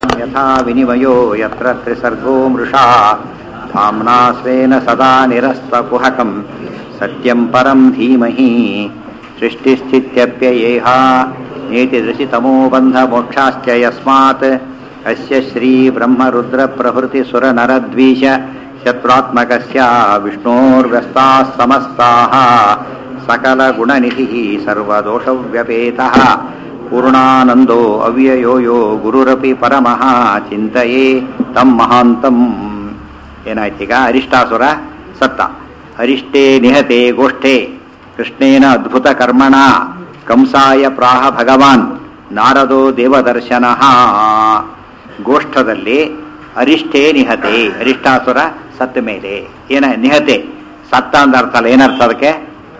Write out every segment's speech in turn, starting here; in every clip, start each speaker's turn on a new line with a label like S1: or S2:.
S1: यथा विनिमयो यत्र त्रिसर्गो मृषा धाम्ना स्वेन सदा निरस्तकुहकं सत्यं परं धीमहि सृष्टिस्थित्यप्ययेहा नेतिदृशितमो बन्धमोक्षाश्च यस्मात् अस्य श्रीब्रह्मरुद्रप्रभृतिसुरनरद्वीष शत्रुत्मकस्य विष्णोर्व्यस्ताः समस्ताः सकलगुणनिधिः सर्वदोषव्यपेतः पूर्णानन्दो ಅವ್ಯಯೋ ಯೋ ಗುರುರಪಿ ಪರಮಃ ಚಿಂತೆಯೇ ತಂ ಮಹಾಂತಂ ಏನಾಯ್ತೀಗ ಅರಿಷ್ಟಾಸುರ ಸತ್ತ ಅರಿಷ್ಟೇ ನಿಹತೆ ಗೋಷ್ಠೆ ಕೃಷ್ಣೇನ ಅದ್ಭುತ ಕರ್ಮಣ ಕಂಸಾಯ ಪ್ರಾಹ ಭಗವಾನ್ ನಾರದೋ ದೇವದರ್ಶನ ಗೋಷ್ಠದಲ್ಲಿ ಅರಿಷ್ಟೇ ನಿಹತೆ ಅರಿಷ್ಟಾಸುರ ಸತ್ತ ಮೇಲೆ ಏನ ನಿಹತೆ ಸತ್ತ ಅಂತ ಅರ್ಥ ಅಲ್ಲ ಏನರ್ಥ ಅದಕ್ಕೆ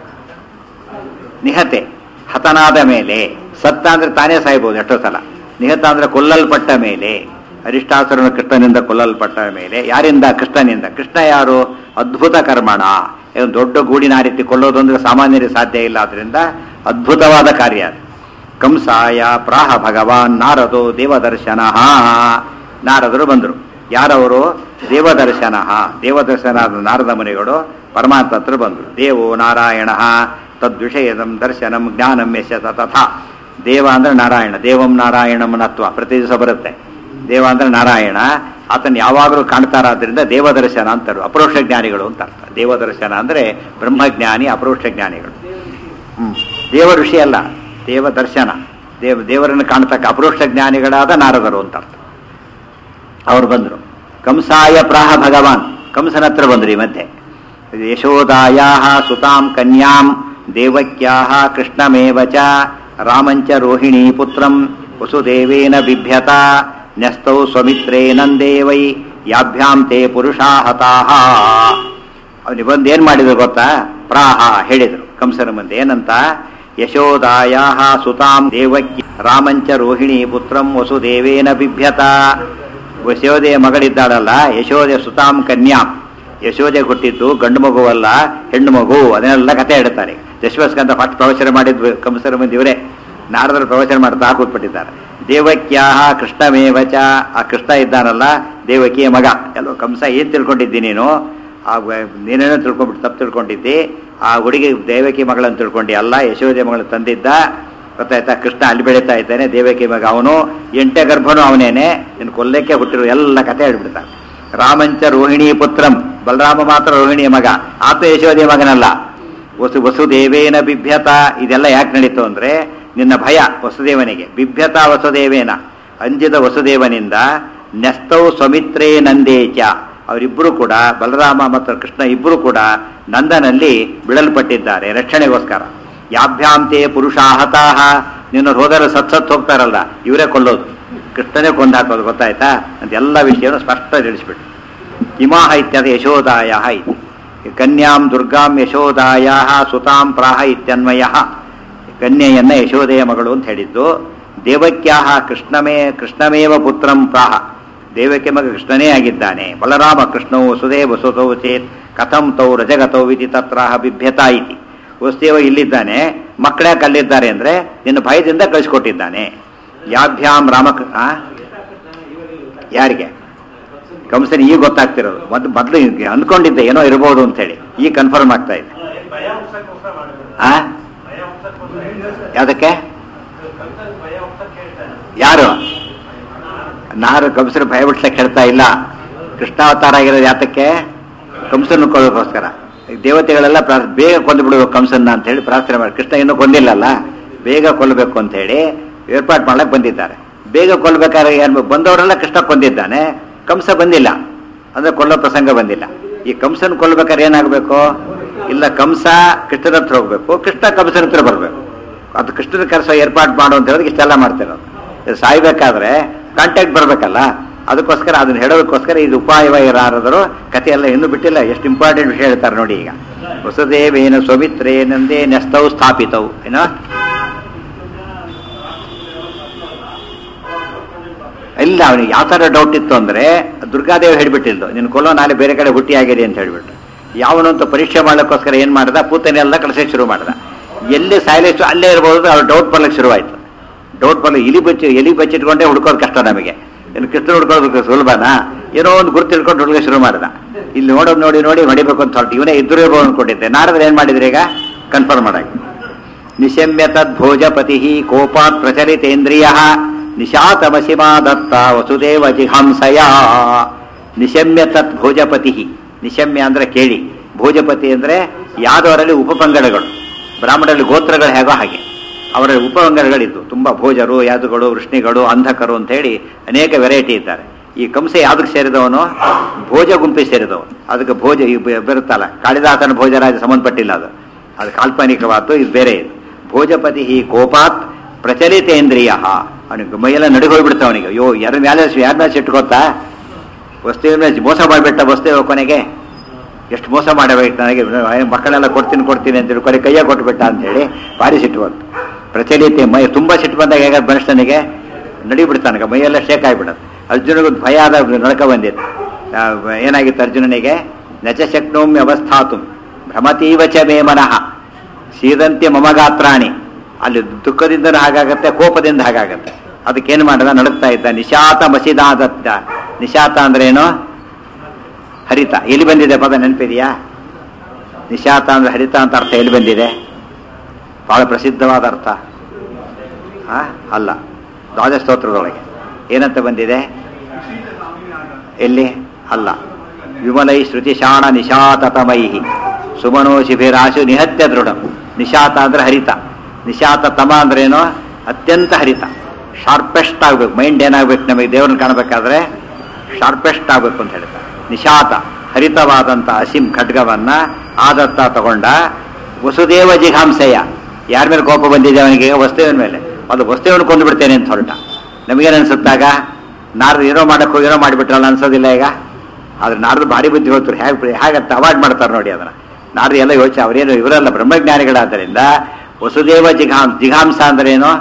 S1: ನಿಹತೆ ಹತನಾದ ಮೇಲೆ ಸತ್ತ ಅಂದ್ರೆ ತಾನೇ ಸಾಯ್ಬೋದು ಎಷ್ಟೋ ಸಲ ನಿಹತ ಅಂದ್ರೆ ಕೊಲ್ಲಲ್ಪಟ್ಟ ಮೇಲೆ ಅರಿಷ್ಟಾಸುರನ ಕೃಷ್ಣನಿಂದ ಕೊಲ್ಲಲ್ಪಟ್ಟ ಮೇಲೆ ಯಾರಿಂದ ಕೃಷ್ಣನಿಂದ ಕೃಷ್ಣ ಯಾರು ಅದ್ಭುತ ಕರ್ಮಣ ಏನು ದೊಡ್ಡ ಗೂಡಿನ ಆ ರೀತಿ ಕೊಲ್ಲೋದು ಅಂದ್ರೆ ಸಾಮಾನ್ಯರಿಗೆ ಸಾಧ್ಯ ಇಲ್ಲ ಆದ್ರಿಂದ ಅದ್ಭುತವಾದ ಕಾರ್ಯ ಅದು ಕಂಸಾಯ ಪ್ರಾಹ ಭಗವಾನ್ ನಾರದೋ ದೇವದರ್ಶನ ನಾರದರು ಬಂದರು ಯಾರವರು ದೇವದರ್ಶನ ದೇವದರ್ಶನ ನಾರದ ಮುನಿಗಳು ಪರಮಾತ್ಮ ಹತ್ರ ಬಂದರು ದೇವೋ ನಾರಾಯಣ ತದ್ವಿಷಯದಂ ದರ್ಶನಂ ಜ್ಞಾನಂ ಯಶ ತಥಾ ದೇವ ಅಂದ್ರೆ ನಾರಾಯಣ ದೇವಂ ನಾರಾಯಣಂ ನತ್ವ ಪ್ರತಿ ದಿವಸ ಬರುತ್ತೆ ದೇವ ಅಂದ್ರೆ ನಾರಾಯಣ ಆತನ ಯಾವಾಗಲೂ ಕಾಣ್ತಾರಾದ್ರಿಂದ ದೇವದರ್ಶನ ಅಂತಾರೆ ಅಪರೋಕ್ಷ ಜ್ಞಾನಿಗಳು ಅಂತ ಅರ್ಥ ದೇವದರ್ಶನ ಅಂದ್ರೆ ಬ್ರಹ್ಮಜ್ಞಾನಿ ಅಪರೋಕ್ಷ ಜ್ಞಾನಿಗಳು ಹ್ಮ್ ದೇವ ಋಷಿ ಅಲ್ಲ ದೇವ ದರ್ಶನ ದೇವ ದೇವರನ್ನು ಕಾಣ್ತಕ್ಕ ಅಪರೋಕ್ಷ ಜ್ಞಾನಿಗಳಾದ ನಾರದರು ಅಂತ ಅರ್ಥ ಅವ್ರು ಬಂದರು ಕಂಸಾಯ ಪ್ರಾಹ ಭಗವಾನ್ ಕಂಸನ ಹತ್ರ ಬಂದ್ರು ಈ ಮಧ್ಯೆ ಯಶೋದಾಯಾ ಸುತಾಂ ಕನ್ಯಾಂ ದೇವಕ್ಯಾ ಕೃಷ್ಣಮೇವ ಚ ರಾಮಂಚ ರೋಹಿಣೀ ಪುತ್ರಂ ವಸುದೇವೇನ ಬಿಭ್ಯತ ನ್ಯಸ್ತೌ ಸ್ವಮಿತ್ರೇ ನಂದೇ ವೈ ಯಾಭ್ಯಾಂ ತೇ ಪುರುಷಾ ಹತಾಹ ಅವನಿಗೆ ಬಂದು ಏನು ಮಾಡಿದ್ರು ಗೊತ್ತಾ ಪ್ರಾಹ ಹೇಳಿದರು ಕಂಸನ ಮುಂದೆ ಏನಂತ ಯಶೋದಾಯಾ ಸುತಾಂ ದೇವಕ್ಯ ರಾಮಂಚ ರೋಹಿಣಿ ಪುತ್ರಂ ವಸುದೇವೇನ ಬಿಭ್ಯತ ಯಶೋದೆಯ ಮಗಳಿದ್ದಾಳಲ್ಲ ಯಶೋದೆ ಸುತಾಂ ಕನ್ಯಾಂ ಯಶೋದೆ ಹುಟ್ಟಿದ್ದು ಗಂಡು ಮಗುವಲ್ಲ ಹೆಣ್ಣು ಮಗು ಅದನ್ನೆಲ್ಲ ಕಥೆ ಹೇಳ್ತಾರೆ ದಶವಸ್ಕಂತ ಫಸ್ಟ್ ಪ್ರವಚನ ಮಾಡಿದ್ವು ಕಂಸರ ಮುಂದೆ ಇವರೇ ನಾರದರು ಪ್ರವಚನ ಮಾಡ್ತಾ ಕೂತ್ಬಿಟ್ಟಿದ್ದಾರೆ ದೇವಕ್ಯಾಹ ಕೃಷ್ಣಮೇವಚ ಆ ಕೃಷ್ಣ ಇದ್ದಾನಲ್ಲ ದೇವಕಿಯ ಮಗ ಎಲ್ಲೋ ಕಂಸ ಏನ್ ತಿಳ್ಕೊಂಡಿದ್ದಿ ನೀನು ಆ ನೀನೇನೋ ತಿಳ್ಕೊಂಡ್ಬಿಟ್ಟು ತಪ್ಪು ತಿಳ್ಕೊಂಡಿದ್ದಿ ಆ ಹುಡುಗಿ ದೇವಕಿ ಮಗಳನ್ನ ತಿಳ್ಕೊಂಡಿ ಅಲ್ಲ ಯಶೋದೆ ಮಗಳನ್ನ ತಂದಿದ್ದ ಗೊತ್ತಾಯ್ತಾ ಕೃಷ್ಣ ಅಲ್ಲಿ ಬೆಳೀತಾ ಇದ್ದಾನೆ ದೇವಕಿ ಮಗ ಅವನು ಎಂಟೆ ಗರ್ಭನೂ ಅವನೇನೆ ನಿನ್ನ ಕೊಲ್ಲಕ್ಕೆ ಹುಟ್ಟಿರೋ ಎಲ್ಲ ಕಥೆ ಹೇಳ್ಬಿಡ್ತಾನೆ ರಾಮಂಚ ರೋಹಿಣಿ ಪುತ್ರಂ ಬಲರಾಮ ಮಾತ್ರ ರೋಹಿಣಿಯ ಮಗ ಆತ ಯಶೋದೆಯ ಮಗನಲ್ಲ ವಸು ವಸುದೇವೇನ ಬಿಭ್ಯತ ಇದೆಲ್ಲ ಯಾಕೆ ನಡೀತು ಅಂದ್ರೆ ನಿನ್ನ ಭಯ ವಸುದೇವನಿಗೆ ಬಿಭ್ಯತ ವಸುದೇವೇನ ಅಂಜಿದ ವಸುದೇವನಿಂದ ನೆಸ್ತೌ ಸ್ವಮಿತ್ರೇ ನಂದೇಚ ಅವರಿಬ್ಬರು ಕೂಡ ಬಲರಾಮ ಮತ್ತು ಕೃಷ್ಣ ಇಬ್ಬರು ಕೂಡ ನಂದನಲ್ಲಿ ಬಿಡಲ್ಪಟ್ಟಿದ್ದಾರೆ ರಕ್ಷಣೆಗೋಸ್ಕರ ಯಾಭ್ಯಾಂತೆ ಪುರುಷಾಹತಾಹ ನಿನ್ನ ಹೋದರೆ ಸತ್ ಸತ್ ಹೋಗ್ತಾರಲ್ಲ ಇವರೇ ಕೊಲ್ಲೋದು ಕೃಷ್ಣನೇ ಕೊಂದು ಹಾಕೋದು ಗೊತ್ತಾಯ್ತಾ ಅಂತ ಎಲ್ಲ ವಿಷಯವನ್ನು ಸ್ಪಷ್ಟ ತಿಳಿಸ್ಬಿಟ್ಟು ಇಮಾಹ ಇತ್ಯದ ಯಶೋದಾಯ ಇತಿ ಕನ್ಯಾಂ ದುರ್ಗಾಂ ಯಶೋದಾಯ ಸುತಾಂ ಪ್ರಾಹ ಇತ್ಯನ್ವಯ ಕನ್ಯೆಯನ್ನ ಯಶೋದೆಯ ಮಗಳು ಅಂತ ಹೇಳಿದ್ದು ದೇವಕ್ಯಾಹ ಕೃಷ್ಣಮೇ ಕೃಷ್ಣಮೇವ ಪುತ್ರಂ ಪ್ರಾಹ ದೇವಕ್ಕೆ ಮಗ ಕೃಷ್ಣನೇ ಆಗಿದ್ದಾನೆ ಬಲರಾಮ ಕೃಷ್ಣವು ವಸುದೇ ವಸುತೌ ಚೇತ್ ಕಥಂ ತೌ ರಜಗತೌ ಇತಿ ತತ್ರಾಹ ಬಿಭ್ಯತಾ ಇತಿ ವಸುದೇವ ಇಲ್ಲಿದ್ದಾನೆ ಮಕ್ಕಳೇ ಕಲ್ಲಿದ್ದಾರೆ ಅಂದ್ರೆ ನಿನ್ನ ಭಯದಿಂದ ಕಳಿಸ್ಕೊಟ್ಟಿದ್ದಾನೆ ಯಾಭ್ಯಾಂ ರಾಮಕೃಷ್ಣ ಯಾರಿಗೆ ಕಂಸನ್ ಈಗ ಗೊತ್ತಾಗ್ತಿರೋದು ಮೊದ್ ಮೊದಲು ಅಂದ್ಕೊಂಡಿದ್ದೆ ಏನೋ ಇರ್ಬೋದು ಅಂತ ಹೇಳಿ ಈಗ ಕನ್ಫರ್ಮ್ ಆಗ್ತಾ ಇದೆ ಆ ಯಾವ್ದಕ್ಕೆ ಯಾರು ನಾರು ಕಂಸನ ಭಯ ಬಿಡ್ಸಕ್ಕೆ ಹೇಳ್ತಾ ಇಲ್ಲ ಕೃಷ್ಣಾವತಾರ ಆಗಿರೋದು ಯಾತಕ್ಕೆ ಕಂಸನ ಕೊಡೋಕ್ಕೋಸ್ಕರ ದೇವತೆಗಳೆಲ್ಲ ಬೇಗ ಕೊಂದು ಬಿಡಬೇಕು ಕಂಸನ್ನ ಅಂತ ಹೇಳಿ ಪ್ರಾರ್ಥನೆ ಮಾಡಿ ಕೃಷ್ಣ ಇನ್ನೂ ಕೊಂದಿಲ್ಲಲ್ಲ ಬೇಗ ಕೊಲ್ಲಬೇಕು ಅಂತ ಹೇಳಿ ಏರ್ಪಾಟ್ ಮಾಡಕ್ ಬಂದಿದ್ದಾರೆ ಬೇಗ ಕೊಲ್ಬೇಕಾದ್ರೆ ಏನು ಬಂದವರೆಲ್ಲ ಕೃಷ್ಣ ಕೊಂದಿದ್ದಾನೆ ಕಂಸ ಬಂದಿಲ್ಲ ಅಂದ್ರೆ ಕೊಲ್ಲೋ ಪ್ರಸಂಗ ಬಂದಿಲ್ಲ ಈ ಕಂಸನ್ ಕೊಲ್ಬೇಕಾದ್ರೆ ಏನಾಗಬೇಕು ಇಲ್ಲ ಕಂಸ ಕೃಷ್ಣನ ಹತ್ರ ಹೋಗ್ಬೇಕು ಕೃಷ್ಣ ಕಂಸನ ಹತ್ರ ಬರಬೇಕು ಅದು ಕೃಷ್ಣನ ಕರೆಸೋ ಏರ್ಪಾಟ್ ಮಾಡು ಅಂತ ಹೇಳಿದ್ರೆ ಇಷ್ಟೆಲ್ಲ ಮಾಡ್ತಿರೋದು ಸಾಯ್ಬೇಕಾದ್ರೆ ಕಾಂಟ್ಯಾಕ್ಟ್ ಬರಬೇಕಲ್ಲ ಅದಕ್ಕೋಸ್ಕರ ಅದನ್ನ ಹೇಳೋದಕ್ಕೋಸ್ಕರ ಇದು ಉಪಾಯವಾದರು ಕಥೆ ಎಲ್ಲ ಇನ್ನೂ ಬಿಟ್ಟಿಲ್ಲ ಎಷ್ಟು ಇಂಪಾರ್ಟೆಂಟ್ ವಿಷಯ ಹೇಳ್ತಾರೆ ನೋಡಿ ಈಗ ವಸುದೇವೇನ ಸ್ವಮಿತ್ರೇನಂದೇ ನೆಸ್ತವು ಸ್ಥಾಪಿತವು ಏನೋ ಇಲ್ಲ ಅವನಿಗೆ ಯಾವ ಥರ ಡೌಟ್ ಇತ್ತು ಅಂದ್ರೆ ದುರ್ಗಾದೇವಿ ಹೇಳ್ಬಿಟ್ಟಿಲ್ದು ನಿನ್ನ ಕೊಲ್ಲೋ ನಾಳೆ ಬೇರೆ ಕಡೆ ಹುಟ್ಟಿಯಾಗಿದೆ ಅಂತ ಹೇಳ್ಬಿಟ್ಟು ಯಾವನಂತ ಪರೀಕ್ಷೆ ಮಾಡ್ಲಿಕ್ಕೋಸ್ಕರ ಏನ್ ಮಾಡ್ದ ಪೂತನೆಲ್ಲ ಕಳಿಸಕ್ಕೆ ಶುರು ಮಾಡ್ದ ಎಲ್ಲಿ ಸಾಯ್ಲಿಷ್ಟು ಅಲ್ಲೇ ಇರ್ಬೋದು ಅವ್ರು ಡೌಟ್ ಬರ್ಲಿಕ್ಕೆ ಶುರುವಾಯ್ತು ಡೌಟ್ ಬರ್ಲಿ ಇಲಿ ಬಚ್ಚಿ ಎಲಿ ಬಚ್ಚಿಟ್ಕೊಂಡೇ ಹುಡ್ಕೋದು ಕಷ್ಟ ನಮಗೆ ಇನ್ನು ಕೃಷ್ಣ ಹುಡ್ಕೊಳ್ಳೋದಕ್ಕೆ ಸುಲಭನಾ ಏನೋ ಒಂದು ಗುರುತು ತಿಳ್ಕೊಂಡು ಹುಡುಗ ಶುರು ಮಾಡಿದ ಇಲ್ಲಿ ನೋಡೋದು ನೋಡಿ ನೋಡಿ ಹೊಡಿಬೇಕು ಅಂತ ಹೊರಟು ಇವನೇ ಇದ್ರೂ ಅನ್ಕೊಂಡಿದ್ದೆ ನಾರದ್ರೆ ಏನ್ ಮಾಡಿದ್ರೆ ಈಗ ಕನ್ಫರ್ಮ್ ಮಾಡಾಗಿ ನಿಶಮ್ಯ ತದ್ಭೋಜಪತಿ ಕೋಪಾತ್ ಪ್ರಚಲಿತೇಂದ್ರಿಯ ನಿಶಾತಮಸಿಮಾ ದತ್ತ ವಸುದೇವ ಜಿಹಾಂಸಯ ನಿಶಮ್ಯ ತತ್ ಭೋಜಪತಿ ನಿಶಮ್ಯ ಅಂದ್ರೆ ಕೇಳಿ ಭೋಜಪತಿ ಅಂದ್ರೆ ಯಾದವರಲ್ಲಿ ಉಪಪಂಗಡಗಳು ಬ್ರಾಹ್ಮಣರಲ್ಲಿ ಗೋತ್ರಗಳು ಹೇಗೋ ಹಾಗೆ ಅವರ ಉಪಪಂಗಡಗಳಿದ್ದು ತುಂಬಾ ಭೋಜರು ಯಾದುಗಳು ವೃಷ್ಣಿಗಳು ಅಂಧಕರು ಅಂತ ಹೇಳಿ ಅನೇಕ ವೆರೈಟಿ ಇದ್ದಾರೆ ಈ ಕಂಸ ಯಾವ್ದಕ್ಕೆ ಸೇರಿದವನು ಭೋಜ ಗುಂಪಿಗೆ ಸೇರಿದವನು ಅದಕ್ಕೆ ಭೋಜ ಈ ಬ- ಬರುತ್ತಲ್ಲ ಕಾಳಿದಾಸನ ಭೋಜರಾಜ ಸಂಬಂಧಪಟ್ಟಿಲ್ಲ ಅದು ಅದು ಕಾಲ್ಪನಿಕವಾದ್ದು ಇದು ಬೇರೆ ಇದು ಭೋಜಪತಿ ಕೋಪಾತ್ ಪ್ರಚಲಿತೇಂದ್ರಿಯ ಅವನಿಗೆ ಮೈಯೆಲ್ಲ ನಡುಗೆ ಹೋಗ್ಬಿಡ್ತಾವ ಅವನಿಗೆ ಅಯ್ಯೋ ಯಾರ ಮೇಲೆ ಯಾರ ಮೇಲೆ ಸಿಟ್ಟು ಗೊತ್ತಾ ವಸ್ತುವಿನ ಮೇಲೆ ಮೋಸ ಮಾಡಿಬಿಟ್ಟ ವಸ್ತು ಕೊನೆಗೆ ಎಷ್ಟು ಮೋಸ ಮಾಡಬೇಕು ನನಗೆ ಮಕ್ಕಳೆಲ್ಲ ಕೊಡ್ತೀನಿ ಕೊಡ್ತೀನಿ ಅಂತೇಳಿ ಕೊನೆ ಕೈಯ ಕೊಟ್ಬಿಟ್ಟ ಅಂತ ಹೇಳಿ ಭಾರಿ ಸಿಟ್ಟು ಬಂತು ಪ್ರಚಲಿತ ಮೈ ತುಂಬಾ ಸಿಟ್ಟು ಬಂದಾಗ ಹೇಗಾದ್ರೆ ಮನುಷ್ಯನಿಗೆ ನಡಿಬಿಡ್ತಾನಗ ಮೈಯೆಲ್ಲ ಶೇಕ್ ಆಗಿಬಿಡತ್ತೆ ಅರ್ಜುನಿಗೊಂದು ಭಯ ಆದ ನಡಕ ಬಂದಿತ್ತು ಆ, ಏನಾಗಿತ್ತು ಅರ್ಜುನನಿಗೆ ನಚ ಶಕ್ನೋಮ್ಯ ಅವಸ್ಥಾತು ಭ್ರಮತೀವ ಚ ಮೇ ಮನಃ ಸೀದಂತೆ ಮಮಗಾತ್ರಾಣಿ ಅಲ್ಲಿ ದುಃಖದಿಂದ ಹಾಗಾಗತ್ತೆ ಕೋಪದಿಂದ ಹಾಗಾಗತ್ತೆ ಅದಕ್ಕೇನು ಮಾಡದ ನಡುತ್ತಾ ಇದ್ದ ನಿಶಾತ ಮಸಿದಾದತ್ತ ನಿಶಾತ ಅಂದ್ರೆ ಏನು ಹರಿತ ಎಲ್ಲಿ ಬಂದಿದೆ ಪದ ನೆನಪಿದೆಯಾ ನಿಶಾತ ಅಂದ್ರೆ ಹರಿತ ಅಂತ ಅರ್ಥ ಎಲ್ಲಿ ಬಂದಿದೆ ಬಹಳ ಪ್ರಸಿದ್ಧವಾದ ಅರ್ಥ ಆ? ಅಲ್ಲ ದ್ವಾದಸ್ತೋತ್ರದೊಳಗೆ ಏನಂತ ಬಂದಿದೆ ಎಲ್ಲಿ ಅಲ್ಲ ವಿಮಲೈ ಶ್ರುತಿಶಾಣ ನಿಶಾತತಮೈ ಸುಮನೋ ಶಿಬಿರಾಶು ನಿಹತ್ಯ ದೃಢಂ ನಿಶಾತ ಅಂದ್ರೆ ಹರಿತ ನಿಶಾತ ತಮ ಅಂದ್ರೇನು ಅತ್ಯಂತ ಹರಿತ ಶಾರ್ಪೆಸ್ಟ್ ಆಗ್ಬೇಕು ಮೈಂಡ್ ಏನಾಗ್ಬೇಕು ನಮಗೆ ದೇವ್ರನ್ನ ಕಾಣಬೇಕಾದ್ರೆ ಶಾರ್ಪೆಸ್ಟ್ ಆಗ್ಬೇಕು ಅಂತ ಹೇಳ್ತಾರೆ ನಿಶಾತ ಹರಿತವಾದಂತ ಅಸಿಂ ಖಡ್ಗವನ್ನ ಆದತ್ತ ತಗೊಂಡ ವಸುದೇವ ಜಿಘಾಂಸೆಯ ಯಾರ ಮೇಲೆ ಕೋಪ ಬಂದಿದೆ ಅವನಿಗೆ ವಸ್ತುವಿನ ಮೇಲೆ ಅದು ವಸ್ತುವನ್ನು ಕೊಂದು ಬಿಡ್ತೇನೆ ಅಂತ ಹೊರಟ ನಮಗೇನು ಅನ್ಸುತ್ತಾಗ ನಾರ್ದು ಏನೋ ಮಾಡಕ್ಕೆ ಹೋಗಿ ಏನೋ ಮಾಡಿಬಿಟ್ರಲ್ಲ ಅನ್ಸೋದಿಲ್ಲ ಈಗ ಆದ್ರೆ ನಾರ್ದು ಭಾರಿ ಬುದ್ಧಿ ಹೋಗ್ತಾರೆ ಹೇಗೆ ಹೇಗಂತ ಅವಾಯ್ಡ್ ಮಾಡ್ತಾರೆ ನೋಡಿ ಅದನ್ನ ನಾರ್ದು ಎಲ್ಲ ಯೋಚನೆ ಅವರೇನು ಇವರೆಲ್ಲ ಬ್ರಹ್ಮಜ್ಞಾನಿಗಳಾದ್ದರಿಂದ ವಸುದೇವ ಜಿಘಾಂ ಜಿಘಾಂಸ ಅಂದ್ರೇನು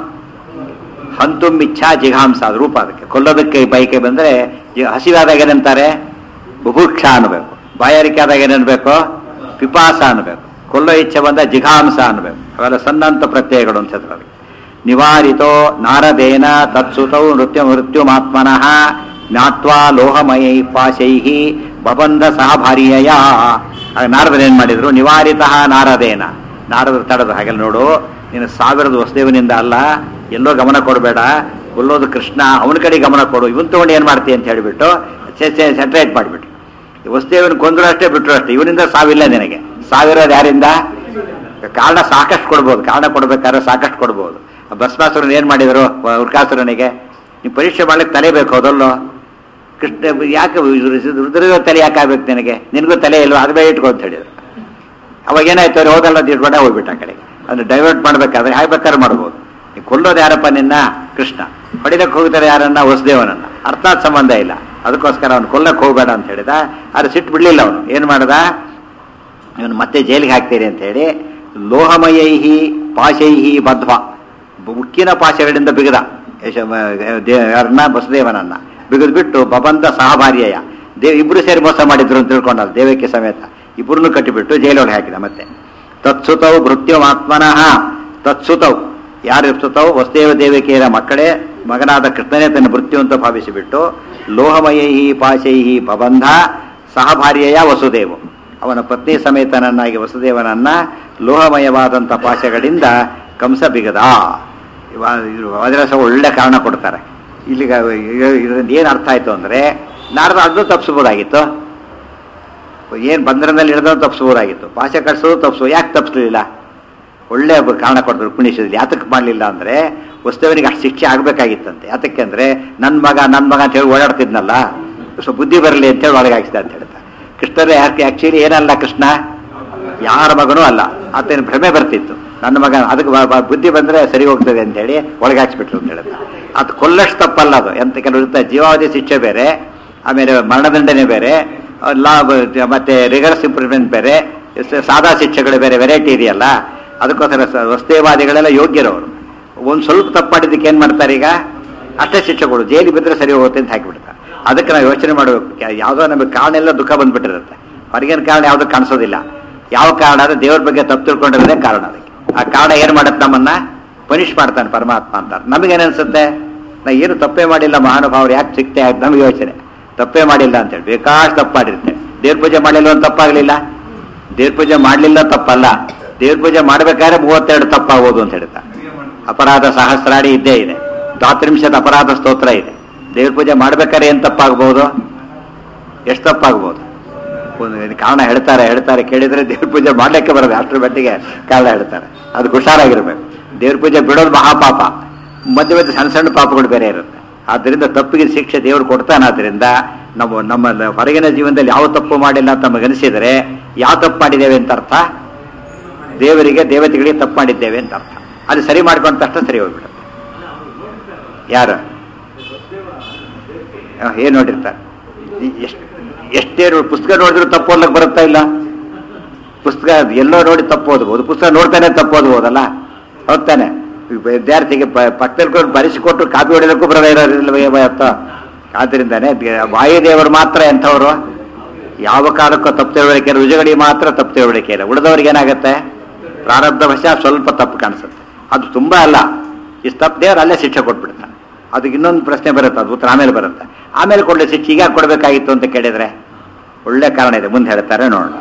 S1: ಹಂತುಂ ಇಚ್ಛಾ ಜಿಘಾಂಸ ಅದು ರೂಪ ಅದಕ್ಕೆ ಕೊಲ್ಲೋದಕ್ಕೆ ಬೈಕೆ ಬಂದ್ರೆ ಜಿ- ಹಸಿವಾದಾಗ ಏನಂತಾರೆ ಬುಭುಕ್ಷ ಅನ್ಬೇಕು ಬಾಯಾರಿಕೆ ಆದಾಗ ಏನನ್ಬೇಕು ಪಿಪಾಸ ಅನ್ಬೇಕು ಕೊಲ್ಲೋ ಇಚ್ಛೆ ಬಂದ ಜಿಘಾಂಸ ಅನ್ಬೇಕು ಅವೆಲ್ಲ ಸಣ್ಣಂತ ಪ್ರತ್ಯಯಗಳು ಅಂತ ಹೇಳ್ತಾರೆ ಅದಕ್ಕೆ. ನಿವಾರಿತೋ ನಾರದೇನ ತತ್ಸುತೌ ನೃತ್ಯ ಮೃತ್ಯುಮಾತ್ಮನಃ ಜ್ಞಾತ್ವಾ ಲೋಹಮಯೈ ಪಾಶೈ ಬಬಂಧ ಸಹಭಾರ್ಯಯ ಆಗ ನಾರದರು ಏನ್ ಮಾಡಿದ್ರು ನಿವಾರಿತ ನಾರದೇನ ನಾರದರು ತಡೆದು ಹಾಗೆಲ್ಲ ನೋಡು ನೀನು ಸಾವಿರದ ವಸುದೇವನಿಂದ ಅಲ್ಲ ಎಲ್ಲೋ ಗಮನ ಕೊಡಬೇಡ ಕೊಲ್ಲೋದು ಕೃಷ್ಣ ಅವನ ಕಡೆ ಗಮನ ಕೊಡು ಇವನ್ ತಗೊಂಡು ಏನ್ ಮಾಡ್ತೀಯ ಅಂತ ಹೇಳಿಬಿಟ್ಟು ಸೆಟ್ರೇಟ್ ಮಾಡಿಬಿಟ್ಟು ವಸುದೇವನ ಕೊಂದ್ರು ಅಷ್ಟೇ ಬಿಟ್ರು ಅಷ್ಟೇ ಇವನಿಂದ ಸಾವಿಲ್ಲ ನಿನಗೆ ಸಾವಿರೋದು ಯಾರಿಂದ ಕಾರಣ ಸಾಕಷ್ಟು ಕೊಡ್ಬೋದು ಕಾರಣ ಕೊಡ್ಬೇಕಾದ್ರೆ ಸಾಕಷ್ಟು ಕೊಡ್ಬೋದು ಭಸ್ಮಾಸುರನ್ ಏನ್ ಮಾಡಿದ್ರು ಉರ್ಕಾಸುರನಿಗೆ ನೀವು ಪರೀಕ್ಷೆ ಮಾಡ್ಲಿಕ್ಕೆ ತಲೆ ಬೇಕು ಹೌದಲ್ಲೋ ಕೃಷ್ಣ ಯಾಕೆ ರುದ್ರಗ ತಲೆ ಯಾಕೆ ಆಗ್ಬೇಕು ನಿನಗೆ ನಿನಗೂ ತಲೆ ಇಲ್ವಾ ಅದು ಬೇಡ ಇಟ್ಕೊ ಅಂತ ಹೇಳಿದ್ರು ಅವಾಗ ಏನಾಯ್ತು ಅವ್ರು ಹೋಗಲ್ಲ ಅಂತ ಇಟ್ಕೊಂಡೆ ಹೋಗ್ಬಿಟ್ಟ ಆ ಕಡೆಗೆ ಅದನ್ನ ಡೈವರ್ಟ್ ಮಾಡ್ಬೇಕಾದ್ರೆ ಹೇಗೆ ಬೇಕಾದ್ರೆ ಮಾಡ್ಬೋದು ನೀವು ಕೊಲ್ಲೋದು ಯಾರಪ್ಪ ನಿನ್ನ ಕೃಷ್ಣ ಹೊಡಿಲಕ್ಕೆ ಹೋಗ್ತಾರೆ ಯಾರನ್ನ ವಸುದೇವನನ್ನ ಅರ್ಥಾತ್ ಸಂಬಂಧ ಇಲ್ಲ ಅದಕ್ಕೋಸ್ಕರ ಅವನು ಕೊಲ್ಲಕ್ಕೆ ಹೋಗ್ಬೇಡ ಅಂತ ಹೇಳಿದ ಆದ್ರೆ ಸಿಟ್ಟು ಬಿಡ್ಲಿಲ್ಲ ಅವನು ಏನ್ ಮಾಡ್ದ ಇವನು ಮತ್ತೆ ಜೈಲಿಗೆ ಹಾಕ್ತೀರಿ ಅಂತ ಹೇಳಿ ಲೋಹಮಯೈಹಿ ಪಾಶೈಹಿ ಬದ್ಧ ಮುಕ್ಕಿನ ಪಾಶಗಳಿಂದ ಬಿಗದ ಯಶ- ದೇ- ಯಾರನ್ನ ಬಸದೇವನನ್ನ ಬಿಗದು ಬಿಟ್ಟು ಬಬಂತ ಸಹಭಾರ್ಯಯ ದೇವ್ ಇಬ್ರು ಸೇರಿ ಮೋಸ ಮಾಡಿದ್ರು ಅಂತ ತಿಳ್ಕೊಂಡಲ್ಲ ದೇವಕ್ಕೆ ಸಮೇತ ಇಬ್ಬರನ್ನು ಕಟ್ಟಿಬಿಟ್ಟು ಜೈಲೊಳಗೆ ಹಾಕಿದ ಮತ್ತೆ ತತ್ಸುತೌ ಭೃತ್ಯಮಾತ್ಮನಃ ತತ್ಸುತೌ ಯಾರು ಸುತೌ ವಸುದೇವ ದೇವಿಕೆಯರ ಮಕ್ಕಳೇ ಮಗನಾದ ಕೃಷ್ಣನೇ ತನ್ನ ಮೃತ್ಯು ಅಂತ ಭಾವಿಸಿಬಿಟ್ಟು ಲೋಹಮಯೈಹಿ ಪಾಶೈಹಿ ಬಬಂಧ ಸಹಭಾರ್ಯಯ ವಸುದೇವ ಅವನ ಪತ್ನಿ ಸಮೇತನನ್ನಾಗಿ ವಸುದೇವನನ್ನ ಲೋಹಮಯವಾದಂಥ ಪಾಶಗಳಿಂದ ಕಂಸ ಬಿಗದ ವಜ್ರಸ ಒಳ್ಳೆ ಕಾರಣ ಕೊಡ್ತಾರೆ ಇಲ್ಲಿಗ ಇದರಿಂದ ಏನು ಅರ್ಥ ಆಯ್ತು ಅಂದ್ರೆ ನಾರದ ಅದನ್ನು ತಪ್ಪಿಸ್ಬೋದಾಗಿತ್ತು ಏನು ಬಂಧನದಲ್ಲಿ ಹಿಡಿದ್ರು ತಪ್ಪಿಸ್ಬೋದಾಗಿತ್ತು ಪಾಶ ಕಟ್ಸೋದು ತಪ್ಪಿಸೋ ಯಾಕೆ ತಪ್ಪಿಸ್ಲಿಲ್ಲ ಒಳ್ಳೆ ಒಬ್ಬ ಕಾರಣ ಕೊಡ್ತಾರೆ ಪುಣ್ಯಶದಲ್ಲಿ ಯಾತಕ್ಕೆ ಮಾಡಲಿಲ್ಲ ಅಂದ್ರೆ ವಸ್ತುವಿನಿಗೆ ಅಷ್ಟು ಶಿಕ್ಷೆ ಆಗ್ಬೇಕಾಗಿತ್ತಂತೆ ಯಾತಕ್ಕೆ ಅಂದ್ರೆ ನನ್ನ ಮಗ ನನ್ನ ಮಗ ಅಂತ ಹೇಳಿ ಓಡಾಡ್ತಿದ್ನಲ್ಲ ಸೊ ಬುದ್ಧಿ ಬರಲಿ ಅಂತೇಳಿ ಒಳಗೆ ಹಾಕಿಸ್ದ ಅಂತ ಹೇಳ್ತಾರೆ ಕೃಷ್ಣರೇ ಯಾಕೆ ಆಕ್ಚುಲಿ ಏನಲ್ಲ ಕೃಷ್ಣ ಯಾರ ಮಗನೂ ಅಲ್ಲ ಆತನ ಭ್ರಮೆ ಬರ್ತಿತ್ತು ನನ್ನ ಮಗ ಅದಕ್ಕೆ ಬ- ಬ- ಬುದ್ಧಿ ಬಂದ್ರೆ ಸರಿ ಹೋಗ್ತದೆ ಅಂತ ಹೇಳಿ ಒಳಗೆ ಹಾಕ್ಸ್ಬಿಟ್ರು ಅಂತ ಹೇಳಿದ್ರೆ ಅದು ಕೊಲ್ಲಷ್ಟು ತಪ್ಪಲ್ಲ ಅದು ಎಂತ ಕೆಲವರು ಇರ್ತಾರೆ ಜೀವಾವಧಿ ಶಿಕ್ಷೆ ಬೇರೆ ಆಮೇಲೆ ಮರಣದಂಡನೆ ಬೇರೆ ಲಾ ಮತ್ತೆ ರಿಗರ್ಸ್ ಇಂಪ್ರೂವ್ಮೆಂಟ್ ಬೇರೆ ಸ- ಸಾದಾ ಶಿಕ್ಷೆಗಳು ಬೇರೆ ವೆರೈಟಿ ಇದೆಯಲ್ಲ ಅದಕ್ಕೋಸ್ಕರ ಸ- ವಸ್ತೇವಾದಿಗಳೆಲ್ಲ ಯೋಗ್ಯರವರು ಒಂದು ಸ್ವಲ್ಪ ತಪ್ಪು ಮಾಡಿದ್ದಕ್ಕೆ ಏನು ಮಾಡ್ತಾರೆ ಈಗ ಅಷ್ಟೇ ಶಿಕ್ಷೆಗಳು ಜೈಲಿಗೆ ಬಿದ್ದರೆ ಸರಿ ಹೋಗುತ್ತೆ ಅಂತ ಹಾಕಿಬಿಡ್ತಾರೆ ಅದಕ್ಕೆ ನಾವು ಯೋಚನೆ ಮಾಡಬೇಕು ಕ್ಯಾ- ಯಾವುದೋ ನಮಗೆ ಕಾರಣ ಎಲ್ಲ ದುಃಖ ಬಂದ್ಬಿಟ್ಟಿರುತ್ತೆ ಹೊರಗಿನ ಕಾರಣ ಯಾವುದು ಕಾಣಿಸೋದಿಲ್ಲ ಯಾವ ಕಾರಣ ಅಂದ್ರೆ ದೇವ್ರ ಬಗ್ಗೆ ತಪ್ಪು ತಿಳ್ಕೊಂಡಿರೋದೇ ಕಾರಣ ಅದಕ್ಕೆ ಆ ಕಾರಣ ಏನು ಮಾಡುತ್ತೆ ನಮ್ಮನ್ನ ಪನಿಷ್ ಮಾಡ್ತಾನೆ ಪರಮಾತ್ಮ ಅಂತ ನಮಗೇನು ಅನ್ಸುತ್ತೆ ನಾ ಏನು ತಪ್ಪೇ ಮಾಡಿಲ್ಲ ಮಹಾನುಭಾವರು ಯಾಕೆ ಸಿಕ್ತೆ ಆಯ್ತು ನಮ್ಗೆ ಯೋಚನೆ ತಪ್ಪೇ ಮಾಡಿಲ್ಲ ಅಂತೇಳಿ ಬೇಕಾಷ್ಟು ತಪ್ಪು ಮಾಡಿರುತ್ತೆ ದೇವ್ರ ಪೂಜೆ ಮಾಡಿಲ್ಲ ಅಂತ ತಪ್ಪಾಗಲಿಲ್ಲ ದೇವ್ರ ಪೂಜೆ ಮಾಡಲಿಲ್ಲ ತಪ್ಪಲ್ಲ ದೇವ್ರ ಪೂಜೆ ಮಾಡ್ಬೇಕಾದ್ರೆ ಮೂವತ್ತೆರಡು ತಪ್ಪಾಗೋದು ಅಂತ ಹೇಳ್ತಾ ಅಪರಾಧ ಸಹಸ್ರಾಡಿ ಇದ್ದೇ ಇದೆ ದ್ವಾತ್ರಿಂಶದ ಅಪರಾಧ ಸ್ತೋತ್ರ ಇದೆ ದೇವ್ರ ಪೂಜೆ ಮಾಡ್ಬೇಕಾದ್ರೆ ಏನ್ ತಪ್ಪಾಗ್ಬೋದು ಎಷ್ಟು ತಪ್ಪಾಗ್ಬೋದು ಒಂದು ಇದು ಕಾರಣ ಹೇಳ್ತಾರೆ ಹೇಳ್ತಾರೆ ಕೇಳಿದ್ರೆ ದೇವ್ರ ಪೂಜೆ ಮಾಡ್ಲಿಕ್ಕೆ ಬರೋದು ಅಷ್ಟರ ಮಟ್ಟಿಗೆ ಕಾರಣ ಹೇಳ್ತಾರೆ ಅದು ಹುಷಾರಾಗಿರ್ಬೇಕು ದೇವ್ರ ಪೂಜೆ ಬಿಡೋದು ಮಹಾಪಾಪ ಮಧ್ಯ ಮಧ್ಯೆ ಸಣ್ಣ ಸಣ್ಣ ಪಾಪಗಳು ಬೇರೆ ಇರುತ್ತೆ ಆದ್ದರಿಂದ ತಪ್ಪಿಗೆ ಶಿಕ್ಷೆ ದೇವರು ಕೊಡ್ತಾನಾದ್ರಿಂದ ನಮ್ಮ ನಮ್ಮ ಹೊರಗಿನ ಜೀವನದಲ್ಲಿ ಯಾವ ತಪ್ಪು ಮಾಡಿಲ್ಲ ಅಂತ ನಮಗನಿಸಿದರೆ ಯಾವ ತಪ್ಪು ಮಾಡಿದ್ದೇವೆ ಅಂತ ಅರ್ಥ ದೇವರಿಗೆ ದೇವತೆಗಳಿಗೆ ತಪ್ಪು ಮಾಡಿದ್ದೇವೆ ಅಂತ ಅರ್ಥ ಅದು ಸರಿ ಮಾಡ್ಕೊಂಡ ತಕ್ಷಣ ಸರಿ ಹೋಗ್ಬಿಡುತ್ತೆ ಯಾರು ಆ, ಏನ್ ನೋಡಿರ್ತಾರೆ ಎಷ್ಟು ಎಷ್ಟೇ ನೋಡಿ ಪುಸ್ತಕ ನೋಡಿದ್ರು ತಪ್ಪು ಓದ್ಲಕ್ಕೆ ಬರುತ್ತಾ ಇಲ್ಲ ಪುಸ್ತಕ ಎಲ್ಲೋ ನೋಡಿ ತಪ್ಪು ಓದ್ಬೋದು ಪುಸ್ತಕ ನೋಡ್ತಾನೆ ತಪ್ಪು ಓದ್ಬೋದಲ್ಲ ಹೌದಾನೆ ವಿದ್ಯಾರ್ಥಿಗೆ ಪ- ಪಕ್ಕದಲ್ಲಿ ಕೊಟ್ಟು ಬರೆಸಿಕೊಟ್ಟು ಕಾಪಿ ಹೊಡೆಯೋದಕ್ಕೂ ಬರೋದ ಇರೋದಿಲ್ಲ ಅರ್ಥ ಆದ್ರಿಂದಾನೆ ದೇ- ವಾಯುದೇವರು ಮಾತ್ರ ಎಂಥವ್ರು ಯಾವ ಕಾಲಕ್ಕೂ ತಪ್ಪು ತಿಳುವಳಿಕೆ ಇಲ್ಲ. ರುಜುಗಡಿ ಮಾತ್ರ ತಪ್ಪು ತಿಳುವಳಿಕೆ ಇಲ್ಲ ಉಳಿದವ್ರಿಗೆ ಏನಾಗುತ್ತೆ ಪ್ರಾರಬ್ಧ ವಶ ಸ್ವಲ್ಪ ತಪ್ಪು ಕಾಣಿಸುತ್ತೆ ಅದು ತುಂಬಾ ಅಲ್ಲ ಇಷ್ಟು ತಪ್ಪು ದೇವರು ಅಲ್ಲೇ ಶಿಕ್ಷೆ ಕೊಟ್ಬಿಡ್ತಾನೆ ಅದಕ್ಕೆ ಇನ್ನೊಂದು ಪ್ರಶ್ನೆ ಬರುತ್ತೆ ಅದು ಉತ್ತರ ಆಮೇಲೆ ಬರುತ್ತೆ ಆಮೇಲೆ ಕೊಡಲಿ ಶಿಕ್ಷೆ ಈಗ ಕೊಡಬೇಕಾಗಿತ್ತು ಅಂತ ಕೇಳಿದ್ರೆ ಒಳ್ಳೆ ಕಾರಣ ಇದೆ ಮುಂದೆ ಹೇಳ್ತಾರೆ ನೋಡೋಣ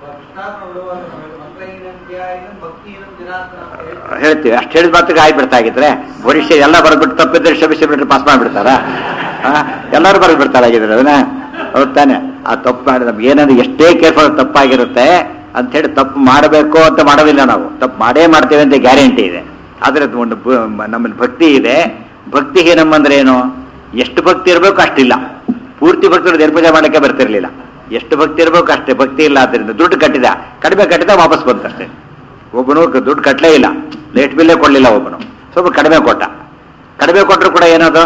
S1: ಹೇಳ್ತೀವಿ ಅಷ್ಟು ಹೇಳಿದ ಮಾತ್ರಕ್ಕೆ ಆಗ್ಬಿಡ್ತಾ ಆಗಿದ್ರೆ ಪರೀಕ್ಷೆ ಎಲ್ಲ ಬರೆದ್ಬಿಟ್ಟು ತಪ್ಪಿದ್ರೆ ಕ್ಷಮಿಸಿ ಬಿಟ್ರೆ ಪಾಸ್ ಮಾಡಿಬಿಡ್ತಾರ ಎಲ್ಲರೂ ಬರೆದು ಬಿಡ್ತಾರ ಆಗಿದ್ರೆ ಅದನ್ನ ಹೌದ್ ತಾನೆ ಆ ತಪ್ಪು ಮಾಡಿ ನಮ್ಗೆ ಏನಾದ್ರು ಎಷ್ಟೇ ಕೇರ್ಫುಲ್ ತಪ್ಪಾಗಿರುತ್ತೆ ಅಂತ ಹೇಳಿ ತಪ್ಪು ಮಾಡಬೇಕು ಅಂತ ಮಾಡೋದಿಲ್ಲ ನಾವು ತಪ್ಪು ಮಾಡೇ ಮಾಡ್ತೇವೆ ಅಂತ ಗ್ಯಾರಂಟಿ ಇದೆ ಆದ್ರೆ ಅದು ಒಂದು ಬ- ನಮ್ಮಲ್ಲಿ ಭಕ್ತಿ ಇದೆ ಭಕ್ತಿಗೆ ನಮ್ಮಂದ್ರೆ ಏನು ಎಷ್ಟು ಭಕ್ತಿ ಇರಬೇಕು ಅಷ್ಟಿಲ್ಲ ಪೂರ್ತಿ ಭಕ್ತರು ದೇವ್ರ ಪೂಜೆ ಮಾಡಲಿಕ್ಕೆ ಬರ್ತಿರ್ಲಿಲ್ಲ ಎಷ್ಟು ಭಕ್ತಿ ಇರಬೇಕು ಅಷ್ಟೇ ಭಕ್ತಿ ಇಲ್ಲ ಆದ್ದರಿಂದ ದುಡ್ಡು ಕಟ್ಟಿದ ಕಡಿಮೆ ಕಟ್ಟಿದ ವಾಪಸ್ ಬಂತಷ್ಟೇ ಒಬ್ಬನು ಕ- ದುಡ್ಡು ಕಟ್ಟಲೇ ಇಲ್ಲ ಲೇಟ್ ಬಿಲ್ಲೇ ಕೊಡಲಿಲ್ಲ ಒಬ್ಬನು ಸ್ವಲ್ಪ ಕಡಿಮೆ ಕೊಟ್ಟ ಕಡಿಮೆ ಕೊಟ್ಟರು ಕೂಡ ಏನದು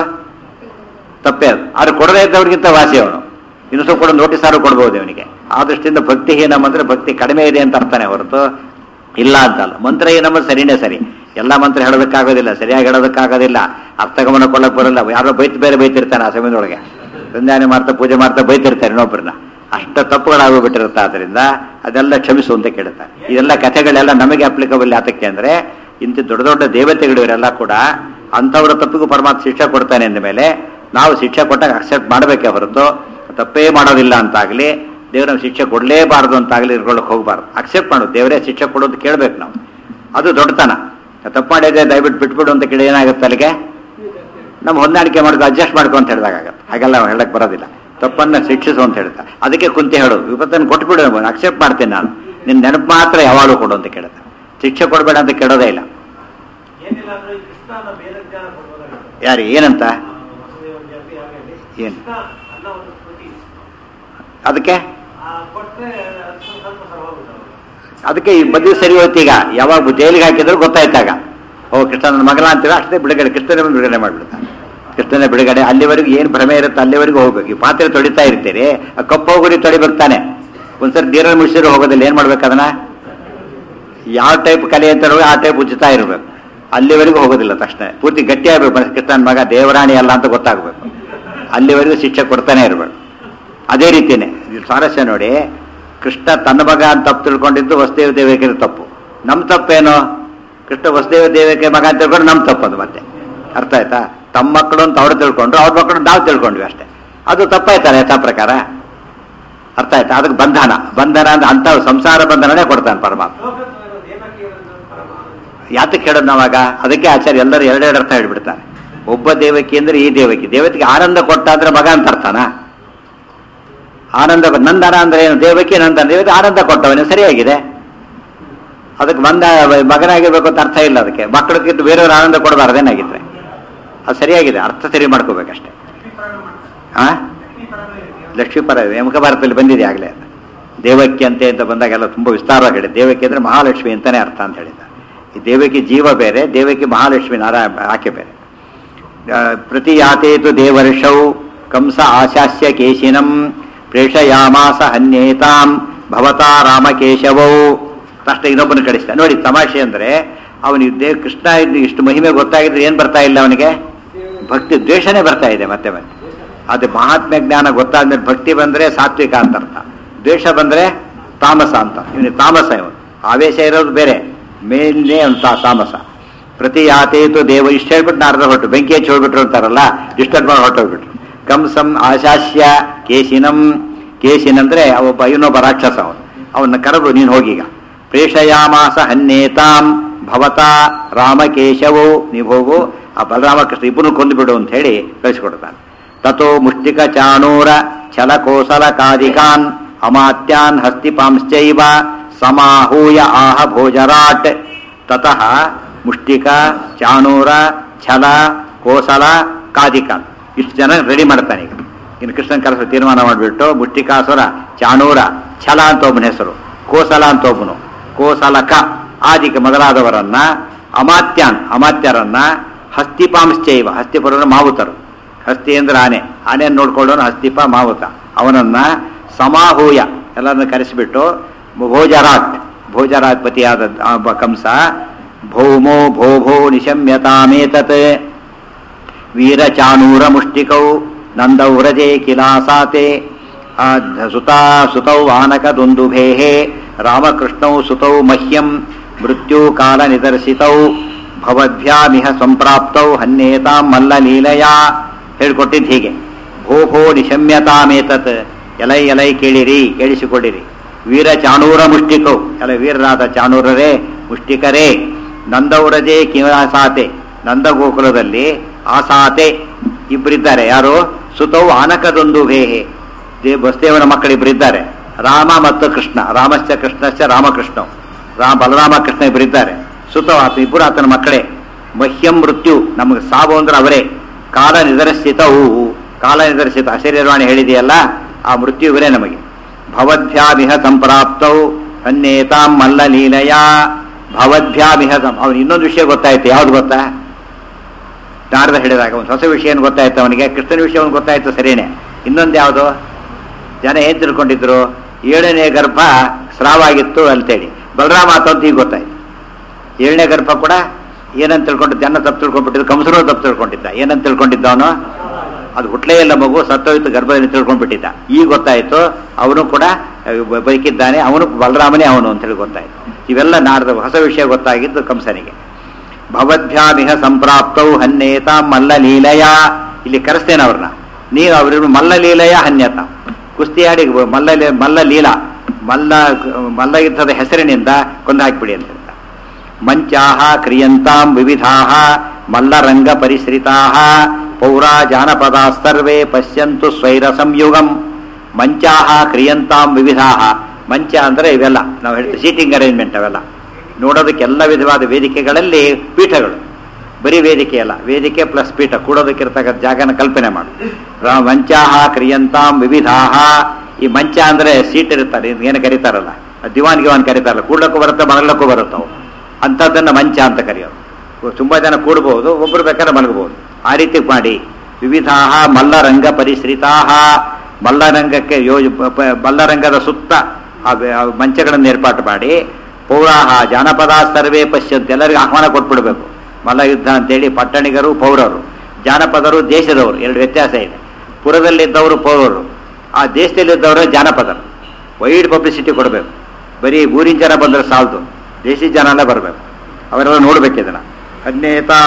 S1: ತಪ್ಪೇ ಅದು ಆದ್ರೆ ಕೊಡದೇ ಇದ್ದವ್ರಿಗಿಂತ ವಾಸಿ ಅವನು ಇನ್ನು ಸ್ವಲ್ಪ ಕೊಡೋ ನೋಟಿಸ್ ಆದ್ರೂ ಕೊಡ್ಬೋದು ಅವನಿಗೆ ಆ ದೃಷ್ಟಿಯಿಂದ ಭಕ್ತಿಹೀನಂ ಅಂದ್ರೆ ಭಕ್ತಿ ಕಡಿಮೆ ಇದೆ ಅಂತ ಅರ್ಥನೇ ಹೊರತು ಇಲ್ಲ ಅಂತಲ್ಲ ಮಂತ್ರ ಏನಮ್ಮ ಸರಿನೇ ಸರಿ ಎಲ್ಲ ಮಂತ್ರ ಹೇಳೋದಕ್ಕಾಗೋದಿಲ್ಲ ಸರಿಯಾಗಿ ಹೇಳೋದಕ್ಕಾಗೋದಿಲ್ಲ ಅರ್ಥಗಮನ ಕೊಡಕ್ ಬರಲ್ಲ ಯಾರೋ ಬೈತ್ ಬೇರೆ ಬೈತಿರ್ತಾನೆ ಆ ಸಮಯದೊಳಗೆ ಸಂಧ್ಯಾನೆ ಮಾಡ್ತಾ ಪೂಜೆ ಮಾಡ್ತಾ ಬೈತಿರ್ತಾರೆ ಇನ್ನೊಬ್ಬರನ್ನ ಅಷ್ಟ ತಪ್ಪುಗಳಾಗೋಗ್ಬಿಟ್ಟಿರುತ್ತೆ ಆದ್ರಿಂದ ಅದೆಲ್ಲ ಕ್ಷಮಿಸು ಅಂತ ಕೇಳ್ತಾರೆ ಇದೆಲ್ಲ ಕಥೆಗಳೆಲ್ಲ ನಮಗೆ ಅಪ್ಲಿಕಬಲ್ ಯಾತಕ್ಕೆ ಅಂದ್ರೆ ಇಂಥ ದೊಡ್ಡ ದೊಡ್ಡ ದೇವತೆಗಳು ಇವರೆಲ್ಲ ಕೂಡ ಅಂಥವ್ರ ತಪ್ಪಿಗೂ ಪರಮಾತ್ಮ ಶಿಕ್ಷೆ ಕೊಡ್ತಾನೆ ಅಂದ ಮೇಲೆ ನಾವು ಶಿಕ್ಷೆ ಕೊಟ್ಟಾಗ ಅಕ್ಸೆಪ್ಟ್ ಮಾಡಬೇಕೇ ಹೊರತು ತಪ್ಪೇ ಮಾಡೋದಿಲ್ಲ ಅಂತಾಗ್ಲಿ ದೇವ್ರ ನಮ್ಗೆ ಶಿಕ್ಷೆ ಕೊಡಲೇಬಾರದು ಅಂತಾಗ್ಲಿ ಇರ್ಕೊಳ್ಳೋಕೆ ಹೋಗ್ಬಾರ್ದು ಅಕ್ಸೆಪ್ಟ್ ಮಾಡು ದೇವರೇ ಶಿಕ್ಷೆ ಕೊಡೋದು ಕೇಳ್ಬೇಕು ನಾವು ಅದು ದೊಡ್ಡತನ ತಪ್ಪು ಮಾಡಿದ್ರೆ ದಯವಿಟ್ಟು ಬಿಟ್ಬಿಡು ಅಂತ ಕೇಳಿ ಏನಾಗುತ್ತೆ ಅಲ್ಲಿಗೆ ನಮ್ಮ ಹೊಂದಾಣಿಕೆ ಮಾಡ್ಕೊ ಅಡ್ಜಸ್ಟ್ ಮಾಡ್ಕೊ ಅಂತ ಹೇಳಿದಾಗತ್ತೆ ಹಾಗೆಲ್ಲ ಹೇಳಕ್ ಬರೋದಿಲ್ಲ ತಪ್ಪನ್ನ ಶಿಕ್ಷಿಸು ಅಂತ ಹೇಳ್ತಾ ಅದಕ್ಕೆ ಕುಂತಿ ಹೇಳೋದು ವಿಪತ್ತನ್ನು ಕೊಟ್ಬಿಡು ಅಕ್ಸೆಪ್ಟ್ ಮಾಡ್ತೀನಿ ನಾನು ನಿನ್ನ ನೆನಪು ಮಾತ್ರ ಯಾವಾಗಲೂ ಕೊಡು ಅಂತ ಕೇಳುತ್ತೆ ಶಿಕ್ಷೆ ಕೊಡಬೇಡ ಅಂತ ಕೇಳೋದೇ ಇಲ್ಲ
S2: ಏನಿಲ್ಲ ಅಂದ್ರೆ ಈ ಕೃಷ್ಣನ ಬೇರೆ ಜ್ಞಾನ ಕೊಡ್ಬೋದಾಗುತ್ತೆ
S1: ಯಾರು ಏನಂತ
S2: ವಸುದೇವ ಜಾತಿ ಹಾಗಾಗಿ
S1: ಏನು
S2: ಕೃಷ್ಣ ಅನ್ನೋ ಒಂದು ಸ್ಮೃತಿ
S1: ಅದಕ್ಕೆ
S2: ಆ ಕೊಟ್ರೆ ಅದು ಸ್ವಲ್ಪ ಸರ್ವಾಗುತ್ತಲ್ಲ
S1: ಅದಕ್ಕೆ ಈ ಮದುವೆ ಸರಿ ಹೋಯ್ತು ಈಗ ಯಾವಾಗ ಜೈಲಿಗೆ ಹಾಕಿದ್ರು ಗೊತ್ತಾಯ್ತಾಗ ಓ ಕೃಷ್ಣ ನನ್ನ ಮಗನ ಅಂತೀವಿ ಅಷ್ಟೇ ಬಿಡುಗಡೆ ಕೃಷ್ಣನೇ ಬಂದು ಬಿಡುಗಡೆ ಮಾಡಿಬಿಡ್ತಾನೆ ಕೃಷ್ಣನೇ ಬಿಡುಗಡೆ ಅಲ್ಲಿವರೆಗೂ ಏನು ಭ್ರಮೆ ಇರುತ್ತೆ ಅಲ್ಲಿವರೆಗೂ ಹೋಗ್ಬೇಕು ಈ ಪಾತ್ರೆ ತೊಳಿತಾ ಇರ್ತೀರಿ ಆ ಕಪ್ಪು ಹೋಗುರಿ ತೊಳಿಬೇಕು ತಾನೆ ಒಂದ್ಸರಿ ನೀರಲ್ಲಿ ಮುಗಿಸಿದ್ರು ಹೋಗೋದಿಲ್ಲ ಏನು ಮಾಡ್ಬೇಕು ಅದನ್ನ ಯಾವ ಟೈಪ್ ಕಲೆ ಅಂತ ಹೇಳುವಾಗ ಆ ಟೈಪ್ ಉಚಿತ ಇರಬೇಕು ಅಲ್ಲಿವರೆಗೂ ಹೋಗೋದಿಲ್ಲ ತಕ್ಷಣ ಪೂರ್ತಿ ಗಟ್ಟಿ ಆಗ್ಬೇಕು ಮತ್ತೆ ಕೃಷ್ಣನ ಮಗ ದೇವರಾಣಿ ಅಲ್ಲ ಅಂತ ಗೊತ್ತಾಗಬೇಕು ಅಲ್ಲಿವರೆಗೂ ಶಿಕ್ಷೆ ಕೊಡ್ತಾನೆ ಇರಬೇಕು ಅದೇ ರೀತಿನೇ ಇದು ಸ್ವಾರಸ್ಯ ನೋಡಿ ಕೃಷ್ಣ ತನ್ನ ಮಗ ಅಂತ ತಪ್ಪು ತಿಳ್ಕೊಂಡಿದ್ದು ವಸುದೇವ ದೇವಕ್ಕೆ ತಪ್ಪು ನಮ್ಮ ತಪ್ಪೇನು ಕೃಷ್ಣ ವಸುದೇವ ದೇವಕ್ಕೆ ಮಗ ಅಂತ ತಿಳ್ಕೊಂಡು ನಮ್ಮ ತಪ್ಪು ಅದು ಮತ್ತೆ ಅರ್ಥ ಆಯ್ತಾ ತಮ್ಮ ಮಕ್ಕಳು ಅಂತ ಅವ್ರು ತಿಳ್ಕೊಂಡ್ರು ಅವ್ರ ಮಕ್ಕಳು ನಾವು ತಿಳ್ಕೊಂಡ್ವಿ ಅಷ್ಟೇ ಅದು ತಪ್ಪಾಯ್ತಾರೆ ಯಥಾ ಪ್ರಕಾರ ಅರ್ಥ ಆಯ್ತಾ ಅದಕ್ಕೆ ಬಂಧನ ಬಂಧನ ಅಂದ್ರೆ ಅಂತ ಸಂಸಾರ ಬಂಧನನೇ ಕೊಡ್ತಾನೆ ಪರಮಾತ್ಮ
S2: ಲೋಕತ್ವದ ದೇವಕಿ ಇರೋದು ಪರಮಾನಂದ
S1: ಯಾತಕ್ಕೆ ಹೇಳೋದು ನಾವಾಗ ಅದಕ್ಕೆ ಆಚಾರ್ಯ ಎಲ್ಲರೂ ಎರಡೆರಡು ಅರ್ಥ ಹೇಳ್ಬಿಡ್ತಾರೆ ಒಬ್ಬ ದೇವಕಿ ಅಂದ್ರೆ ಈ ದೇವಕಿ ದೇವತೆಗೆ ಆನಂದ ಕೊಟ್ಟ ಅಂದ್ರೆ ಮಗ ಅಂತ ಅರ್ಥನಾ ಆನಂದ ನಂದನ ಅಂದ್ರೆ ಏನು ದೇವಕಿ ನಂದನ ದೇವತೆ ಆನಂದ ಕೊಟ್ಟವನೇ ಸರಿಯಾಗಿದೆ ಅದಕ್ಕೆ ಬಂದ ಮಗನಾಗಿರ್ಬೇಕು ಅಂತ ಅರ್ಥ ಇಲ್ಲ ಅದಕ್ಕೆ ಮಕ್ಕಳಿಗಿಂತ ಬೇರೆಯವ್ರು ಆನಂದ ಕೊಡಬಾರ್ದೇನಾಗಿದ್ರೆ ಅದು ಸರಿಯಾಗಿದೆ ಅರ್ಥ ಸರಿ ಮಾಡ್ಕೋಬೇಕಷ್ಟೇ ಆ ಲಕ್ಷ್ಮೀಪರ ಯಮಕ ಭಾರತದಲ್ಲಿ ಬಂದಿದೆ ಆಗಲೇ ದೇವಕಿ ಅಂತೆ ಅಂತ ಬಂದಾಗೆಲ್ಲ ತುಂಬ ವಿಸ್ತಾರವಾಗಿ ಹೇಳಿದೆ ದೇವಕಿ ಅಂದ್ರೆ ಮಹಾಲಕ್ಷ್ಮಿ ಅಂತಾನೆ ಅರ್ಥ ಅಂತ ಹೇಳಿದ ಈ ದೇವಕಿ ಜೀವ ಬೇರೆ ದೇವಕಿ ಮಹಾಲಕ್ಷ್ಮಿ ನಾರಾಯಣ ಆಕೆ ಬೇರೆ ಆ, ಪ್ರತಿ ಯಾತೇತು ದೇವರ್ಷೌ ಕಂಸ ಆಶಾಸ್ಯ ಕೇಶಿನಂ ಪ್ರೇಷಯಾಮಾಸ ಹನ್ಯೇತಾಂ ಭವತಾ ರಾಮಕೇಶವೌ ತಕ್ಷಣ ಇನ್ನೊಬ್ಬನ ಕಳಿಸ್ತಾನೆ ನೋಡಿ ತಮಾಷೆ ಅಂದ್ರೆ ಅವನಿಗೆ ದೇವ್ ಕೃಷ್ಣ ಇದ್ದು ಇಷ್ಟು ಮಹಿಮೆ ಗೊತ್ತಾಗಿದ್ರೆ ಏನ್ ಬರ್ತಾ ಇಲ್ಲ ಅವನಿಗೆ ಭಕ್ತಿ ದ್ವೇಷನೇ ಬರ್ತಾ ಇದೆ ಮತ್ತೆ ಮತ್ತೆ ಅದು ಮಹಾತ್ಮ ಜ್ಞಾನ ಗೊತ್ತಾದ್ಮೇಲೆ ಭಕ್ತಿ ಬಂದ್ರೆ ಸಾತ್ವಿಕ ಅಂತ ಅರ್ಥ ದ್ವೇಷ ಬಂದ್ರೆ ತಾಮಸ ಅಂತ ಇವನಿಗೆ ತಾಮಸ ಇವನು ಆವೇಶ ಇರೋದು ಬೇರೆ ಮೇಲೇ ಅವನು ತಾ- ತಾಮಸ ಪ್ರತಿ ಯಾತೇತು ದೇವ ಇಷ್ಟ ಹೇಳ್ಬಿಟ್ಟು ನಾರದ ಹೊರಟು ಬೆಂಕಿ ಹಚ್ಚಿ ಹೋಗ್ಬಿಟ್ರು ಅಂತಾರಲ್ಲ ಡಿಸ್ಟರ್ಬ್ ಮಾಡಿ ಹೊರಟೋಗ್ಬಿಟ್ರು ಕಂಸಂ ಆಶಾಸ್ಯ ಕೇಶಿನಂ ಕೇಶಿನ್ ಅಂದ್ರೆ ಒಬ್ಬ ಇನ್ನೊಬ್ಬ ರಾಕ್ಷಸ ಅವನು ಅವನ್ನ ಕರೆದು ನೀನು ಹೋಗೀಗ ಪ್ರೇಷಯಾಮಾಸ ಹನ್ನೇತಾಂ ಭವತಾ ರಾಮಕೇಶವೋ ನೀವು ಹೋಗು ಆ ಬಲರಾಮಕೃಷ್ಣ ಇಬ್ಬರು ಕೊಂದುಬಿಡು ಅಂತ ಹೇಳಿ ಕಳಿಸಿಕೊಡ್ತಾನೆ ತಥೋ ಮುಷ್ಟಿಕ ಚಾಣೂರ ಛಲಕೋಸಲ ಕಾದಿಕಾನ್ ಅಮಾತ್ಯಾನ್ ಹಸ್ತಿಪಾಂಶ್ಚೈವ ಸಮಾಹೂಯ ಆಹ ಭೋಜರಾಟ್ ತತಃ ಮುಷ್ಟಿಕ ಚಾಣೂರ ಛಲ ಕೋಸಲ ಕಾದಿಕಾನ್ ಇಷ್ಟು ಜನ ರೆಡಿ ಮಾಡ್ತಾನೆ ಈಗ ಇನ್ನು ಕೃಷ್ಣನ್ ಕರೆಸ ತೀರ್ಮಾನ ಮಾಡಿಬಿಟ್ಟು ಮುಷ್ಟಿಕಾಸುರ ಚಾಣೂರ ಛಲ ಅಂತ ಒಬ್ಬನ ಹೆಸರು ಕೋಸಲ ಅಂತ ಒಬ್ಬನು ಕೋಸಲಕ ಆದಿಕ ಮೊದಲಾದವರನ್ನ ಅಮಾತ್ಯಾನ್ ಅಮಾತ್ಯರನ್ನ ಹಸ್ತಿಪಾಂಶ್ಚೈವ ಹಸ್ತಿಪುರ ಮಾವುತರು ಹಸ್ತಿ ಅಂದ್ರೆ ಆನೆ ಆನೆಯನ್ನು ನೋಡ್ಕೊಳ್ಳೋನು ಹಸ್ತಿಪ ಮಾವುತ ಅವನನ್ನ ಸಮಾಹೂಯ ಎಲ್ಲರನ್ನ ಕರೆಸಿಬಿಟ್ಟು ಭೋಜರಾಟ್ ಭೋಜರಾಟ್ ಪತಿಯಾದ ಆ ಒಬ್ಬ ಕಂಸ ಭೌಮೋ ಭೋಭೋ ನಿಶಮ್ಯತಾಮೇತತ್ ವೀರಚಾನೂರ ಮುಷ್ಟಿಕೌ ನಂದೌರಜೆ ಕಿಲಾಸಾತೆ ಆ ಸುತಾ ಸುತೌ ಆನಕದುಂದುಭೇಃ ರಾಮಕೃಷ್ಣೌ ಸುತೌ ಮಹ್ಯಂ ಮೃತ್ಯು ಕಾಲ ನಿದರ್ಶಿತೌ ಭವದ್ಭ್ಯಾಮಿಹ ಸಂಪ್ರಾಪ್ತೌ ಹನ್ನೇತಾಂ ಮಲ್ಲಲೀಲಯ ಹೇಳ್ಕೊಟ್ಟಿದ್ದು ಹೀಗೆ ಭೋ ಭೋ ನಿಶಮ್ಯತಾಮೇತತ್ ಎಲೈ ಎಲೈ ಕೇಳಿರಿ ಕೇಳಿಸಿಕೊಂಡಿರಿ ವೀರ ಚಾಣೂರ ಮುಷ್ಟಿಕೌ ಎಲ್ಲ ವೀರರಾದ ಚಾಣೂರರೇ ಮುಷ್ಟಿಕರೇ ನಂದೌರಜೆ ಕಿಲಾಸಾತೆ ನಂದಗೋಕುಲದಲ್ಲಿ ಆಸಾತೆ ಇಬ್ಬರಿದ್ದಾರೆ ಯಾರು ಸುತೌ ಆನಕದೊಂದು ಭೇಹೆ ದೇ ಬಸದೇವನ ಮಕ್ಕಳಿಬ್ಬರಿದ್ದಾರೆ ರಾಮ ಮತ್ತು ಕೃಷ್ಣ ರಾಮಶ್ಚ ಕೃಷ್ಣಶ್ಚ ರಾಮಕೃಷ್ಣ ರಾಮ ಬಲರಾಮ ಕೃಷ್ಣ ಇಬ್ಬರಿದ್ದಾರೆ ಸುತೌ ಆತ ಇಬ್ಬರು ಆತನ ಮಕ್ಕಳೇ ಮಹ್ಯಂ ಮೃತ್ಯು ನಮಗೆ ಸಾವು ಅಂದ್ರೆ ಅವರೇ ಕಾಲ ನಿದರ್ಶಿತವು ಕಾಲ ನಿದರ್ಶಿತ ಅಶರೀರವಾಣಿ ಹೇಳಿದೆಯಲ್ಲ ಆ ಮೃತ್ಯು ಇವರೇ ನಮಗೆ ಭವದ್ಭ್ಯಾಮಿಹ ಸಂಪ್ರಾಪ್ತೌ ಹನ್ನೇತಾಂ ಮಲ್ಲ ಲೀಲಯ ಭವದ್ಭ್ಯಾಮಿಹ ಸಂ ಅವನು ಇನ್ನೊಂದು ವಿಷಯ ಗೊತ್ತಾಯ್ತು ಯಾವ್ದು ಗೊತ್ತಾ ನಾರದ ಹೇಳಿದಾಗ ಒಂದು ಹೊಸ ವಿಷಯ ಏನು ಗೊತ್ತಾಯ್ತು ಅವನಿಗೆ ಕೃಷ್ಣನ ವಿಷಯ ಅವನು ಗೊತ್ತಾಯ್ತು ಸರಿನೇ ಇನ್ನೊಂದು ಯಾವುದು ಜನ ಏನ್ ತಿಳ್ಕೊಂಡಿದ್ರು ಏಳನೇ ಗರ್ಭ ಸ್ರಾವ ಆಗಿತ್ತು ಅಂತೇಳಿ ಬಲರಾಮ ಆತ ಅಂತ ಈಗ ಗೊತ್ತಾಯ್ತು ಏಳನೇ ಗರ್ಭ ಕೂಡ ಏನಂತ ತಿಳ್ಕೊಂಡು ಜನ ತಪ್ಪು ತಿಳ್ಕೊಂಡ್ಬಿಟ್ಟಿದ್ದು ಕಂಸರು ತಪ್ಪು ತಿಳ್ಕೊಂಡಿದ್ದ ಏನಂತ ತಿಳ್ಕೊಂಡಿದ್ದ ಅವನು ಅದು ಹುಟ್ಲೇ ಇಲ್ಲ ಮಗು ಸತ್ತೋಯ್ತು ಗರ್ಭದಲ್ಲಿ ತಿಳ್ಕೊಂಡ್ಬಿಟ್ಟಿದ್ದ ಈಗ ಗೊತ್ತಾಯ್ತು ಅವನು ಕೂಡ ಅಹ್, ಬದುಕಿದ್ದಾನೆ ಅವನು ಬಲರಾಮನೇ ಅವನು ಅಂತೇಳಿ ಗೊತ್ತಾಯ್ತು ಇವೆಲ್ಲ ನಾರದ ಹೊಸ ವಿಷಯ ಗೊತ್ತಾಗಿದ್ದು ಕಂಸನಿಗೆ ಭವದ್ಭ್ಯಾಮಿಹ ಸಂಪ್ರಾಪ್ತೌ ಹನ್ನೇತ ಮಲ್ಲ ಲೀಲಯ ಇಲ್ಲಿ ಕರೆಸ್ತೇನೆ ಅವ್ರನ್ನ ನೀವು ಅವ್ರ ಮಲ್ಲ ಲೀಲಯ ಹನ್ಯತ ಕುಸ್ತಿಯಾಡಿ ಮಲ್ಲ ಲೀ- ಮಲ್ಲ ಲೀಲಾ ಮಲ್ಲ ಮಲ್ಲ ಯುದ್ಧದ ಹೆಸರಿನಿಂದ ಕೊಂದು ಹಾಕಿಬಿಡಿ ಅಂತ ಹೇಳ್ತಾರೆ. ಮಂಚಾಹ ಕ್ರಿಯಂತಾಂ ವಿವಿಧಾಹ ಮಲ್ಲರಂಗ ಪರಿಶ್ರಿತಾಹ ಪೌರಾ ಜಾನಪದ ಸರ್ವೇ ಪಶ್ಯಂತು ಸ್ವೈರ ಸಂಯುಗಂ ಮಂಚಾಹ ಕ್ರಿಯಂತಾಂ ವಿವಿಧಾಹ ಮಂಚ ಅಂದ್ರೆ ಇವೆಲ್ಲ ನಾವು ಹೇಳ್ತೀವಿ ಸೀಟಿಂಗ್ ಅರೇಂಜ್ಮೆಂಟ್ ಅವೆಲ್ಲ ನೋಡೋದಕ್ಕೆ ಎಲ್ಲ ವಿಧವಾದ ವೇದಿಕೆಗಳಲ್ಲಿ ಪೀಠಗಳು ಬರೀ ವೇದಿಕೆ ಅಲ್ಲ ವೇದಿಕೆ ಪ್ಲಸ್ ಪೀಠ ಕೂಡೋದಕ್ಕಿರ್ತಕ್ಕಂಥ ಜಾಗನ ಕಲ್ಪನೆ ಮಾಡು ರ- ಮಂಚಾಹ ಕ್ರಿಯಂತಾಂ ವಿವಿಧಾಹ ಈ ಮಂಚ ಅಂದ್ರೆ ಸೀಟ್ ಇರುತ್ತಾರೆ ಇದ್ ಏನು ಕರೀತಾರಲ್ಲ ದಿವಾನ್ ಗಿವಾನ್ ಕರೀತಾರಲ್ಲ ಕೂಡ್ಲಕ್ಕೂ ಬರುತ್ತೆ ಮಲಗ್ಲಕ್ಕೂ ಬರುತ್ತವು ಅಂಥದ್ದನ್ನ ಮಂಚ ಅಂತ ಕರೆಯೋದು ತುಂಬಾ ಜನ ಕೂಡ್ಬೋದು ಒಬ್ರು ಬೇಕಾದ್ರೆ ಮಲಗಬಹುದು ಆ ರೀತಿ ಮಾಡಿ ವಿವಿಧಾಹ ಮಲ್ಲರಂಗ ಪರಿಶ್ರಿತಾಹ ಮಲ್ಲರಂಗಕ್ಕೆ ಯೋಜ ಪ- ಪ- ಮಲ್ಲರಂಗದ ಸುತ್ತ ಆ ಬೆ- ಆ ಮಂಚಗಳನ್ನು ಏರ್ಪಾಟು ಮಾಡಿ ಪೌರಾಹ ಜಾನಪದ ಸರ್ವೇ ಪಶ್ಯಂತ ಎಲ್ಲರಿಗೂ ಆಹ್ವಾನ ಕೊಟ್ಬಿಡ್ಬೇಕು ಮಲ್ಲ ಯುದ್ಧ ಅಂತೇಳಿ ಪಟ್ಟಣಿಗರು ಪೌರರು ಜಾನಪದರು ದೇಶದವರು ಎರಡು ವ್ಯತ್ಯಾಸ ಇದೆ ಪುರದಲ್ಲಿದ್ದವರು ಪೌರರು ಆ ದೇಶದಲ್ಲಿದ್ದವರು ಜಾನಪದರು ವೈಡ್ ಪಬ್ಲಿಸಿಟಿ ಕೊಡಬೇಕು ಬರೀ ಊರಿನ ಜನ ಬಂದ್ರೆ ಸಾಲದು ದೇಶಿ ಜನ ಎಲ್ಲ ಬರಬೇಕು ಅವರೆಲ್ಲ ನೋಡ್ಬೇಕು ಇದನ್ನ ಹದಿನೇತಾಂ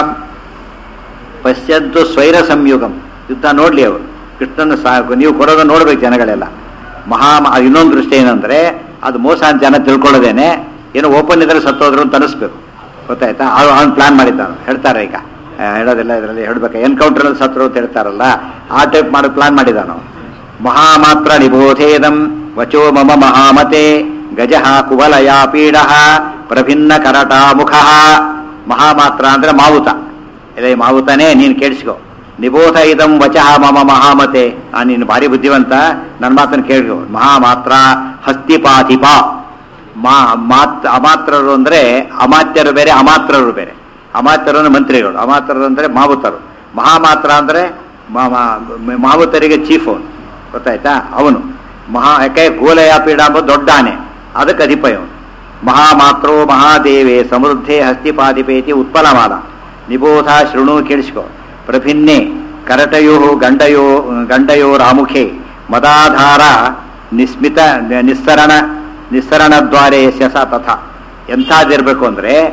S1: ಪಶ್ಯಂತು ಸ್ವೈರ ಸಂಯುಗಂ ಯುದ್ಧ ನೋಡ್ಲಿ ಅವರು ಕೃಷ್ಣನ ಸಾಕು ನೀವು ಕೊಡೋದು ನೋಡ್ಬೇಕು ಜನಗಳೆಲ್ಲ ಮಹಾ ಮ- ಇನ್ನೊಂದು ದೃಷ್ಟಿ ಏನಂದ್ರೆ ಅದು ಮೋಸ ಅಂತ ಜನ ತಿಳ್ಕೊಳ್ಳೋದೇನೆ ಏನೋ ಓಪನ್ ಇದ್ರೆ ಸತ್ತೋದ್ರು ಅಂತ ಅನಿಸ್ಬೇಕು ಗೊತ್ತಾಯ್ತಾ ಅವ್ನು ಅವ್ನು ಪ್ಲಾನ್ ಮಾಡಿದ್ದಾನು ಹೇಳ್ತಾರೆ ಈಗ ಆ, ಹೇಳೋದೆಲ್ಲ ಇದರಲ್ಲಿ ಹೇಳ್ಬೇಕು ಎನ್ಕೌಂಟರ್ ಅಲ್ಲಿ ಸತ್ರು ಅಂತ ಹೇಳ್ತಾರಲ್ಲ ಆ ಟೈಪ್ ಮಾಡಿ ಪ್ಲಾನ್ ಮಾಡಿದಾನು ಮಹಾಮಾತ್ರ ನಿಬೋಧೇದಂ ವಚೋ ಮಮ ಮಹಾಮತೆ ಗಜಃ ಕುವಲಯ ಪೀಡ ಪ್ರಭಿನ್ನ ಕರಟ ಮುಖ ಮಹಾಮಾತ್ರ ಅಂದ್ರೆ ಮಾವುತ ಇದೇ ಮಾವುತನೇ ನೀನು ಕೇಳಿಸ್ಕೊ ನಿಬೋಧ ಇದಂ ವಚಃ ಮಮ ಮಹಾಮತೆ ನಾನು ನೀನು ಭಾರಿ ಬುದ್ಧಿವಂತ ನನ್ನ ಮಾತನ್ನು ಕೇಳಿಕೊ ಮಹಾಮಾತ್ರ ಹಸ್ತಿಪಾತಿಪ ಮಾ ಮಾತ್ ಅಮಾತ್ರರು ಅಂದ್ರೆ ಅಮಾತ್ಯರು ಬೇರೆ ಅಮಾತ್ರರು ಬೇರೆ ಅಮಾತ್ಯರು ಅಂದ್ರೆ ಮಂತ್ರಿಗಳು ಅಮಾತ್ರರು ಅಂದ್ರೆ ಮಾವುತರು ಮಹಾಮಾತ್ರ ಅಂದ್ರೆ ಮಾ- ಮಾ- ಮಾವುತರಿಗೆ ಚೀಫ್ ಅವನು ಗೊತ್ತಾಯ್ತಾ ಅವನು ಮಹಾ ಯಾಕೆ ಗೋಲಯ ಪೀಡ ಎಂಬ ದೊಡ್ಡ ಆನೆ ಅದಕ್ಕೆ ಅಧಿಪಯ ಅವನು ಮಹಾಮಾತ್ರೋ ಮಹಾದೇವೆ ಸಮೃದ್ಧೆ ಹಸ್ತಿಪಾದಿಪೇತಿ ಉತ್ಪಲಮಾಲ ನಿಬೋಧ ಶೃಣು ಕೇಳಿಸ್ಕೊ ಪ್ರಭಿನ್ನೆ ಕರಟಯೋ ಗಂಡಯೋ ಗಂಡಯೋ ರಾಮುಖೆ ಮದಾಧಾರ ನಿಸ್ಮಿತ ನಿಸ್ಸರಣ ನಿಸ್ಸರಣದ್ವಾರೆ ಯಶ ತಥ ಎಂಥದ್ದಿರ್ಬೇಕು ಅಂದ್ರೆ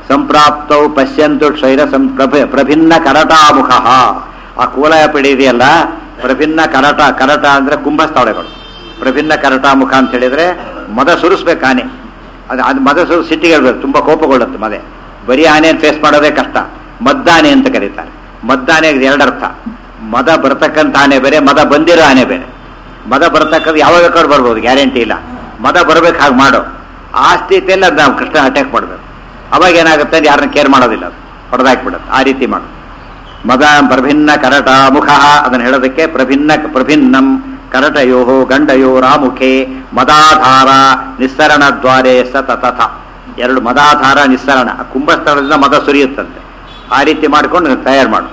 S1: ಸಂಪ್ರಾಪ್ತೌ ಪಶ್ಯಂತು ಕ್ಷೈರ ಸಂ ಪ್ರಭ- ಪ್ರಭಿನ್ನ ಕರಟಾಮುಖ ಆ ಕೂಲಯ ಪಿಡಿ ಇದೆಯಲ್ಲ ಪ್ರಭಿನ್ನ ಕರಟ ಕರಟ ಅಂದ್ರೆ ಕುಂಭಸ್ಥಳಗಳು ಪ್ರಭಿನ್ನ ಕರಟಾಮುಖ ಅಂತ ಹೇಳಿದ್ರೆ ಮದ ಸುರಿಸ್ಬೇಕು ಆನೆ ಅದು ಅದು ಮದ ಸುರು ಸಿಟ್ಟಿಗೆ ಹೇಳ್ಬೇಕು ತುಂಬಾ ಕೋಪಗೊಳ್ಳುತ್ತೆ ಮದೆ ಬರೀ ಆನೆಯನ್ನು ಫೇಸ್ ಮಾಡೋದೇ ಕಷ್ಟ ಮದ್ದಾನೆ ಅಂತ ಕರೀತಾರೆ ಮದ್ದಾನೆಗೆ ಎರಡರ್ಥ ಮದ ಬರ್ತಕ್ಕಂಥ ಆನೆ ಬೇರೆ ಮದ ಬಂದಿರೋ ಆನೆ ಬೇರೆ ಮದ ಬರ್ತಕ್ಕಂಥ ಯಾವಾಗ ಬೇಕಾದ್ರೂ ಬರ್ಬೋದು ಗ್ಯಾರಂಟಿ ಇಲ್ಲ ಮದ ಬರ್ಬೇಕು ಹಾಗೆ ಮಾಡು ಆ ಸ್ಥಿತಿಯಲ್ಲಿ ಅದು ನಾವು ಕೃಷ್ಣ ಅಟ್ಯಾಕ್ ಮಾಡಬೇಕು ಅವಾಗ ಏನಾಗುತ್ತೆ ಅಂದ್ರೆ ಯಾರನ್ನ ಕೇರ್ ಮಾಡೋದಿಲ್ಲ ಅದು ಹೊಡೆದಾಕ್ಬಿಡುತ್ತೆ ಆ ರೀತಿ ಮಾಡು ಮದ ಪ್ರಭಿನ್ನ ಕರಟ ಮುಖ ಅದನ್ನು ಹೇಳೋದಕ್ಕೆ ಪ್ರಭಿನ್ನ ಪ್ರಭಿನ್ನಂ ಕರಟಯೋ ಗಂಡಯೋ ರಾಮುಖೆ ಮದಾಧಾರ ನಿಸ್ಸರಣ ದ್ವಾರೆ ಸತತಥ ಎರಡು ಮದಾಧಾರ ನಿಸ್ಸರಣ ಆ ಕುಂಭಸ್ಥಳದಿಂದ ಮದ ಸುರಿಯುತ್ತಂತೆ ಆ ರೀತಿ ಮಾಡ್ಕೊಂಡು ತಯಾರು ಮಾಡು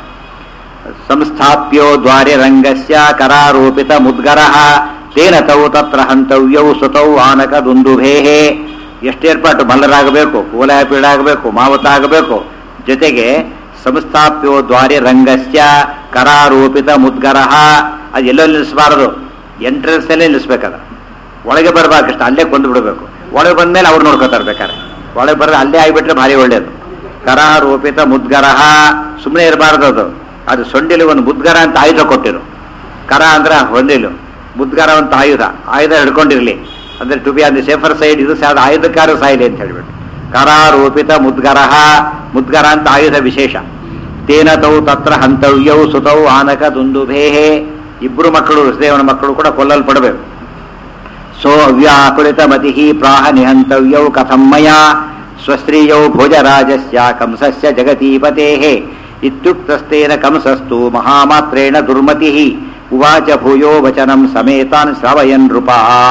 S1: ಸಂಸ್ಥಾಪ್ಯೋ ದ್ವಾರೆ ರಂಗಸ್ಯ ಕರಾರೋಪಿತ ಮುದ್ಗರ ತೇನ ತೌ ತತ್ರ ಹಂತವ್ಯೌ ಸುತೌ ಆನಕ ದುಂದುಭೇಹೆ ಎಷ್ಟು ಏರ್ಪಾಟು ಮಲ್ಲರಾಗಬೇಕು ಕೂಲಾಪೀಡಾಗಬೇಕು ಮಾವತ ಆಗಬೇಕು ಜೊತೆಗೆ ಸಂಸ್ಥಾಪ್ಯೋ ದ್ವಾರೆ ರಂಗಸ್ಯ ಕರಾರೋಪಿತ ಮುದ್ಗರ ಅದು ಎಲ್ಲೋ ನಿಲ್ಲಿಸಬಾರದು ಎಂಟ್ರೆನ್ಸ್ ಅಲ್ಲೇ ನಿಲ್ಲಿಸ್ಬೇಕದ ಒಳಗೆ ಬರಬಾರ್ದು ಅಲ್ಲೇ ಕೊಂದು ಬಿಡಬೇಕು ಒಳಗೆ ಬಂದ್ಮೇಲೆ ಅವ್ರು ನೋಡ್ಕೋತಾರೆ ಬೇಕಾರೆ ಒಳಗೆ ಬರೋದು ಅಲ್ಲೇ ಆಗಿಬಿಟ್ರೆ ಭಾರಿ ಒಳ್ಳೇದು ಕರಾರೋಪಿತ ಮುದ್ಗರ ಸುಮ್ಮನೆ ಇರಬಾರ್ದು ಅದು ಅದು ಸೊಂಡಿಲು ಒಂದು ಮುದ್ಗರ ಅಂತ ಆಯುಧ ಕೊಟ್ಟಿರು ಕರ ಅಂದ್ರೆ ಹೊಂದಿಲು ಮುದ್ಗರ ಅಂತ ಆಯುಧ ಆಯುಧ ಹಿಡ್ಕೊಂಡಿರ್ಲಿ ಅಂದ್ರೆ to be on the safer side ಇದು ಸಹ ಆಯುಧಕಾರ ಸಾಯಿಲಿ ಅಂತ ಹೇಳ್ಬಿಟ್ಟು ಕರಾರೋಪಿತ ಮುದ್ಗರ ಮುದ್ಗರ ಅಂತ ಆಯುಧ ವಿಶೇಷ ತೇನ ತೌ ತತ್ರ ಹಂತವ್ಯೌ ಸುತೌ ಆನಕ ದುಂದುಭೇಹೆ ಇಬ್ರು ಮಕ್ಕಳು ವಸುದೇವನ ಮಕ್ಕಳು ಕೂಡ ಕೊಲ್ಲಲ್ಪಡಬೇಕು ಸೋ ಅವ್ಯಾಕುಲಿತ ಮತಿ ಪ್ರಾಹ ನಿಹಂತವ್ಯೌ ಕಥಂ ಮಯಾ ಸ್ವಸ್ತ್ರೀಯೌ ಭೋಜರಾಜಸ್ಯ ಕಂಸಸ್ಯ ಜಗತೀಪತೆ ಇತ್ಯುಕ್ತಸ್ತೇನ ಕಂಸಸ್ತು ಮಹಾಮಾತ್ರೇಣ ದುರ್ಮತಿ ಉವಾಚ ಭೂಯೋ ವಚನಂ ಸಮೇತಾನ್ ಶ್ರವಯನ್ ನೃಪ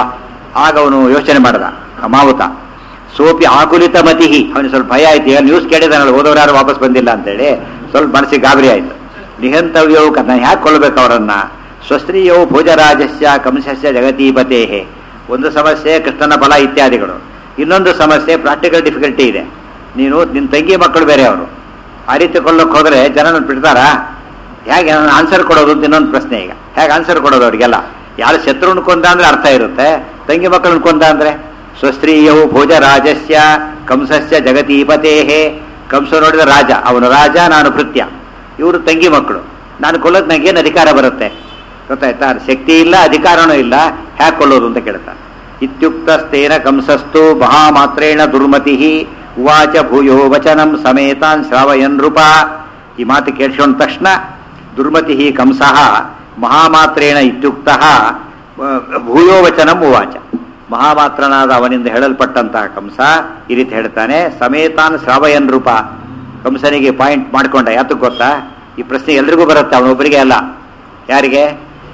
S1: ಆಗ ಅವನು ಯೋಚನೆ ಮಾಡಿದ ಅಮಾವುತ ಸೋಪಿ ಆಕುಲಿತ ಮತಿ ಅವನಿಗೆ ಸ್ವಲ್ಪ ಭಯ ಆಯ್ತು ಈಗ ನ್ಯೂಸ್ ಕೇಳಿದಾನಲ್ಲ ಹೋದವ್ರು ಯಾರು ವಾಪಸ್ ಬಂದಿಲ್ಲ ಅಂತೇಳಿ ಸ್ವಲ್ಪ ಮನಸ್ಸಿಗೆ ಗಾಬರಿ ಆಯ್ತು ನಿಹಂತವ್ಯವು ನಾನು ಯಾಕೆ ಕೊಲ್ಲಬೇಕು ಅವರನ್ನ ಸ್ವಸ್ತ್ರೀಯವು ಭೋಜರಾಜಸ್ಯ ಕಂಸಸ್ಯ ಜಗತೀಪತೆ ಒಂದು ಸಮಸ್ಯೆ ಕೃಷ್ಣನ ಬಲ ಇತ್ಯಾದಿಗಳು ಇನ್ನೊಂದು ಸಮಸ್ಯೆ ಪ್ರಾಕ್ಟಿಕಲ್ ಡಿಫಿಕಲ್ಟಿ ಇದೆ ನೀನು ನಿನ್ನ ತಂಗಿ ಮಕ್ಕಳು ಬೇರೆ ಅವರು ಆ ರೀತಿ ಕೊಲ್ಲಕ್ಕೆ ಹೋದ್ರೆ ಜನನ ಬಿಡ್ತಾರಾ ಹೇಗೆ ಆನ್ಸರ್ ಕೊಡೋದು ಅಂತ ಇನ್ನೊಂದು ಪ್ರಶ್ನೆ ಈಗ ಹೇಗೆ ಆನ್ಸರ್ ಕೊಡೋದು ಅವರಿಗೆಲ್ಲ ಯಾರು ಶತ್ರುನ್ ಕೊಂದ ಅಂದ್ರೆ ಅರ್ಥ ಇರುತ್ತೆ ತಂಗಿ ಮಕ್ಕಳನ್ನ ಕೊಂದ ಅಂದ್ರೆ ಸ್ವಸ್ತ್ರೀಯವು ಭೋಜರಾಜಸ್ಯ ಕಂಸಸ್ಯ ಜಗತೀಪತೇಹೇ ಕಂಸ ನೋಡಿದ ರಾಜ ಅವನು ರಾಜ ನಾನು ಭೃತ್ಯ ಇವರು ತಂಗಿ ಮಕ್ಕಳು ನಾನು ಕೊಲ್ಲೋದು ನನಗೇನು ಅಧಿಕಾರ ಬರುತ್ತೆ ಗೊತ್ತಾಯ್ತಾ ಶಕ್ತಿ ಇಲ್ಲ ಅಧಿಕಾರನೂ ಇಲ್ಲ ಹ್ಯಾಕ್ ಕೊಲ್ಲೋದು ಅಂತ ಕೇಳ್ತಾ ಇತ್ಯುಕ್ತಸ್ತೇನ ಕಂಸಸ್ತು ಮಹಾಮಾತ್ರೇಣ ದುರ್ಮತಿ ಉವಾಚ ಭೂಯೋ ವಚನಂ ಸಮೇತಾನ್ ಶ್ರಾವಯನ್ ನೃಪ ಈ ಮಾತು ಕೇಳಿಸ್ಕೊಂಡ ತಕ್ಷಣ ದುರ್ಮತಿ ಕಂಸಃ ಮಹಾಮಾತ್ರೇಣ ಇತ್ಯುಕ್ತ ಭೂಯೋ ವಚನಂ ಉವಾಚ ಮಹಾಮಾತ್ರನಾದ ಅವನಿಂದ ಹೇಳಲ್ಪಟ್ಟಂತಹ ಕಂಸ ಈ ರೀತಿ ಹೇಳ್ತಾನೆ ಸಮೇತಾನ್ ಶ್ರಾವಯನ್ ರೂಪ ಕಂಸನಿಗೆ ಪಾಯಿಂಟ್ ಮಾಡ್ಕೊಂಡ ಯಾತಕ್ಕೆ ಗೊತ್ತಾ ಈ ಪ್ರಶ್ನೆ ಎಲ್ರಿಗೂ ಬರುತ್ತೆ ಅವನೊಬ್ಬರಿಗೆ ಅಲ್ಲ ಯಾರಿಗೆ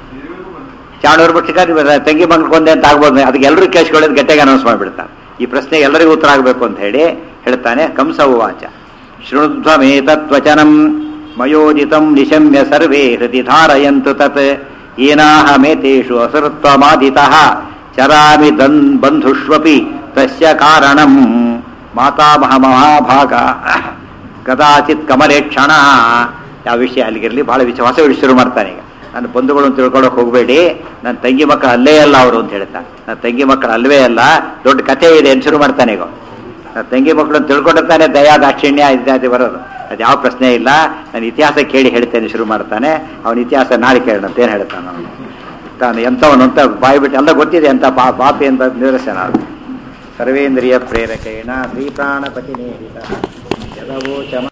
S1: ಚಾಣೂರು ಬಿಟ್ಟಿಕ ತಂಗಿ ಮಗಳು ಕೊಂದೆ ಅಂತ ಆಗ್ಬೋದು ಅದಕ್ಕೆ ಎಲ್ಲರೂ ಕೇಳಿಸ್ಕೊಳ್ಳೋದು ಗಟ್ಟಿಗೆ ಅನೌನ್ಸ್ ಮಾಡಿಬಿಡ್ತಾನೆ ಈ ಪ್ರಶ್ನೆ ಎಲ್ಲರಿಗೂ ಉತ್ತರ ಆಗಬೇಕು ಅಂತ ಹೇಳಿ ಹೇಳ್ತಾನೆ ಕಂಸ ಉವಾಚ ಶೃಣುಧ್ವಮೇತತ್ವಚನಂ ಮಯೋಜಿತಂ ನಿಶಮ್ಯ ಸರ್ವೇ ಹೃದಯ ಧಾರಯಂತು ತತ್ ಏನಾಹಮೇತೇಷು ಅಸೃತ್ವಮಾದಿತಃ ಚರಾಮಿ ದನ್ ಬಂಧುಷ್ವಪಿ ತಸ್ಯ ಕಾರಣಂ ಮಾತಾಮಹ ಮಹಾಭಾಗ ಕದಾಚಿತ್ ಕಮಲೇಕ್ಷಣ ಯಾವ ವಿಷಯ ಅಲ್ಲಿಗಿರಲಿ ಬಹಳ ವಿಷಯ ಹೊಸ ವಿಷಯ ಶುರು ಮಾಡ್ತಾನೆ ಈಗ ನನ್ನ ಬಂಧುಗಳು ತಿಳ್ಕೊಳಕ್ ಹೋಗಬೇಡಿ ನನ್ನ ತಂಗಿ ಮಕ್ಕಳು ಅಲ್ಲೇ ಅಲ್ಲ ಅವರು ಅಂತ ಹೇಳ್ತಾನೆ ನನ್ನ ತಂಗಿ ಮಕ್ಕಳು ಅಲ್ವೇ ಅಲ್ಲ ದೊಡ್ಡ ಕಥೆ ಇದೆ ಅಂತ ಶುರು ಮಾಡ್ತಾನೆ ಈಗ ನನ್ನ ತಂಗಿ ಮಕ್ಕಳನ್ನ ತಿಳ್ಕೊಂಡಿರ್ತಾನೆ ದಯಾ ದಾಕ್ಷಿಣ್ಯ ಇತ್ಯಾದಿ ಬರೋದು ಅದು ಯಾವ ಪ್ರಶ್ನೆ ಇಲ್ಲ ನಾನು ಇತಿಹಾಸ ಕೇಳಿ ಹೇಳ್ತೇನೆ ಶುರು ಮಾಡ್ತಾನೆ ಅವನ ಇತಿಹಾಸ ನಾಳೆ ಕೇಳೋಣ ಅಂತ ಏನು ಹೇಳ್ತಾನೆ ಅವನು ತಾನು ಎಂಥವನು ಅಂತ ಬಾಯಿ ಬಿಟ್ಟು ಎಲ್ಲ ಗೊತ್ತಿದೆ ಅಂತ ಪಾ ಪಾಪಿ ಅಂತ ನಿದರ್ಶನ ಅದು ಸರ್ವೇಂದ್ರಿಯ ಪ್ರೇರಕೇಣ ಶ್ರೀಪ್ರಾಣಪತಿ ನೇಹಿತ ಯದವೋಚಮ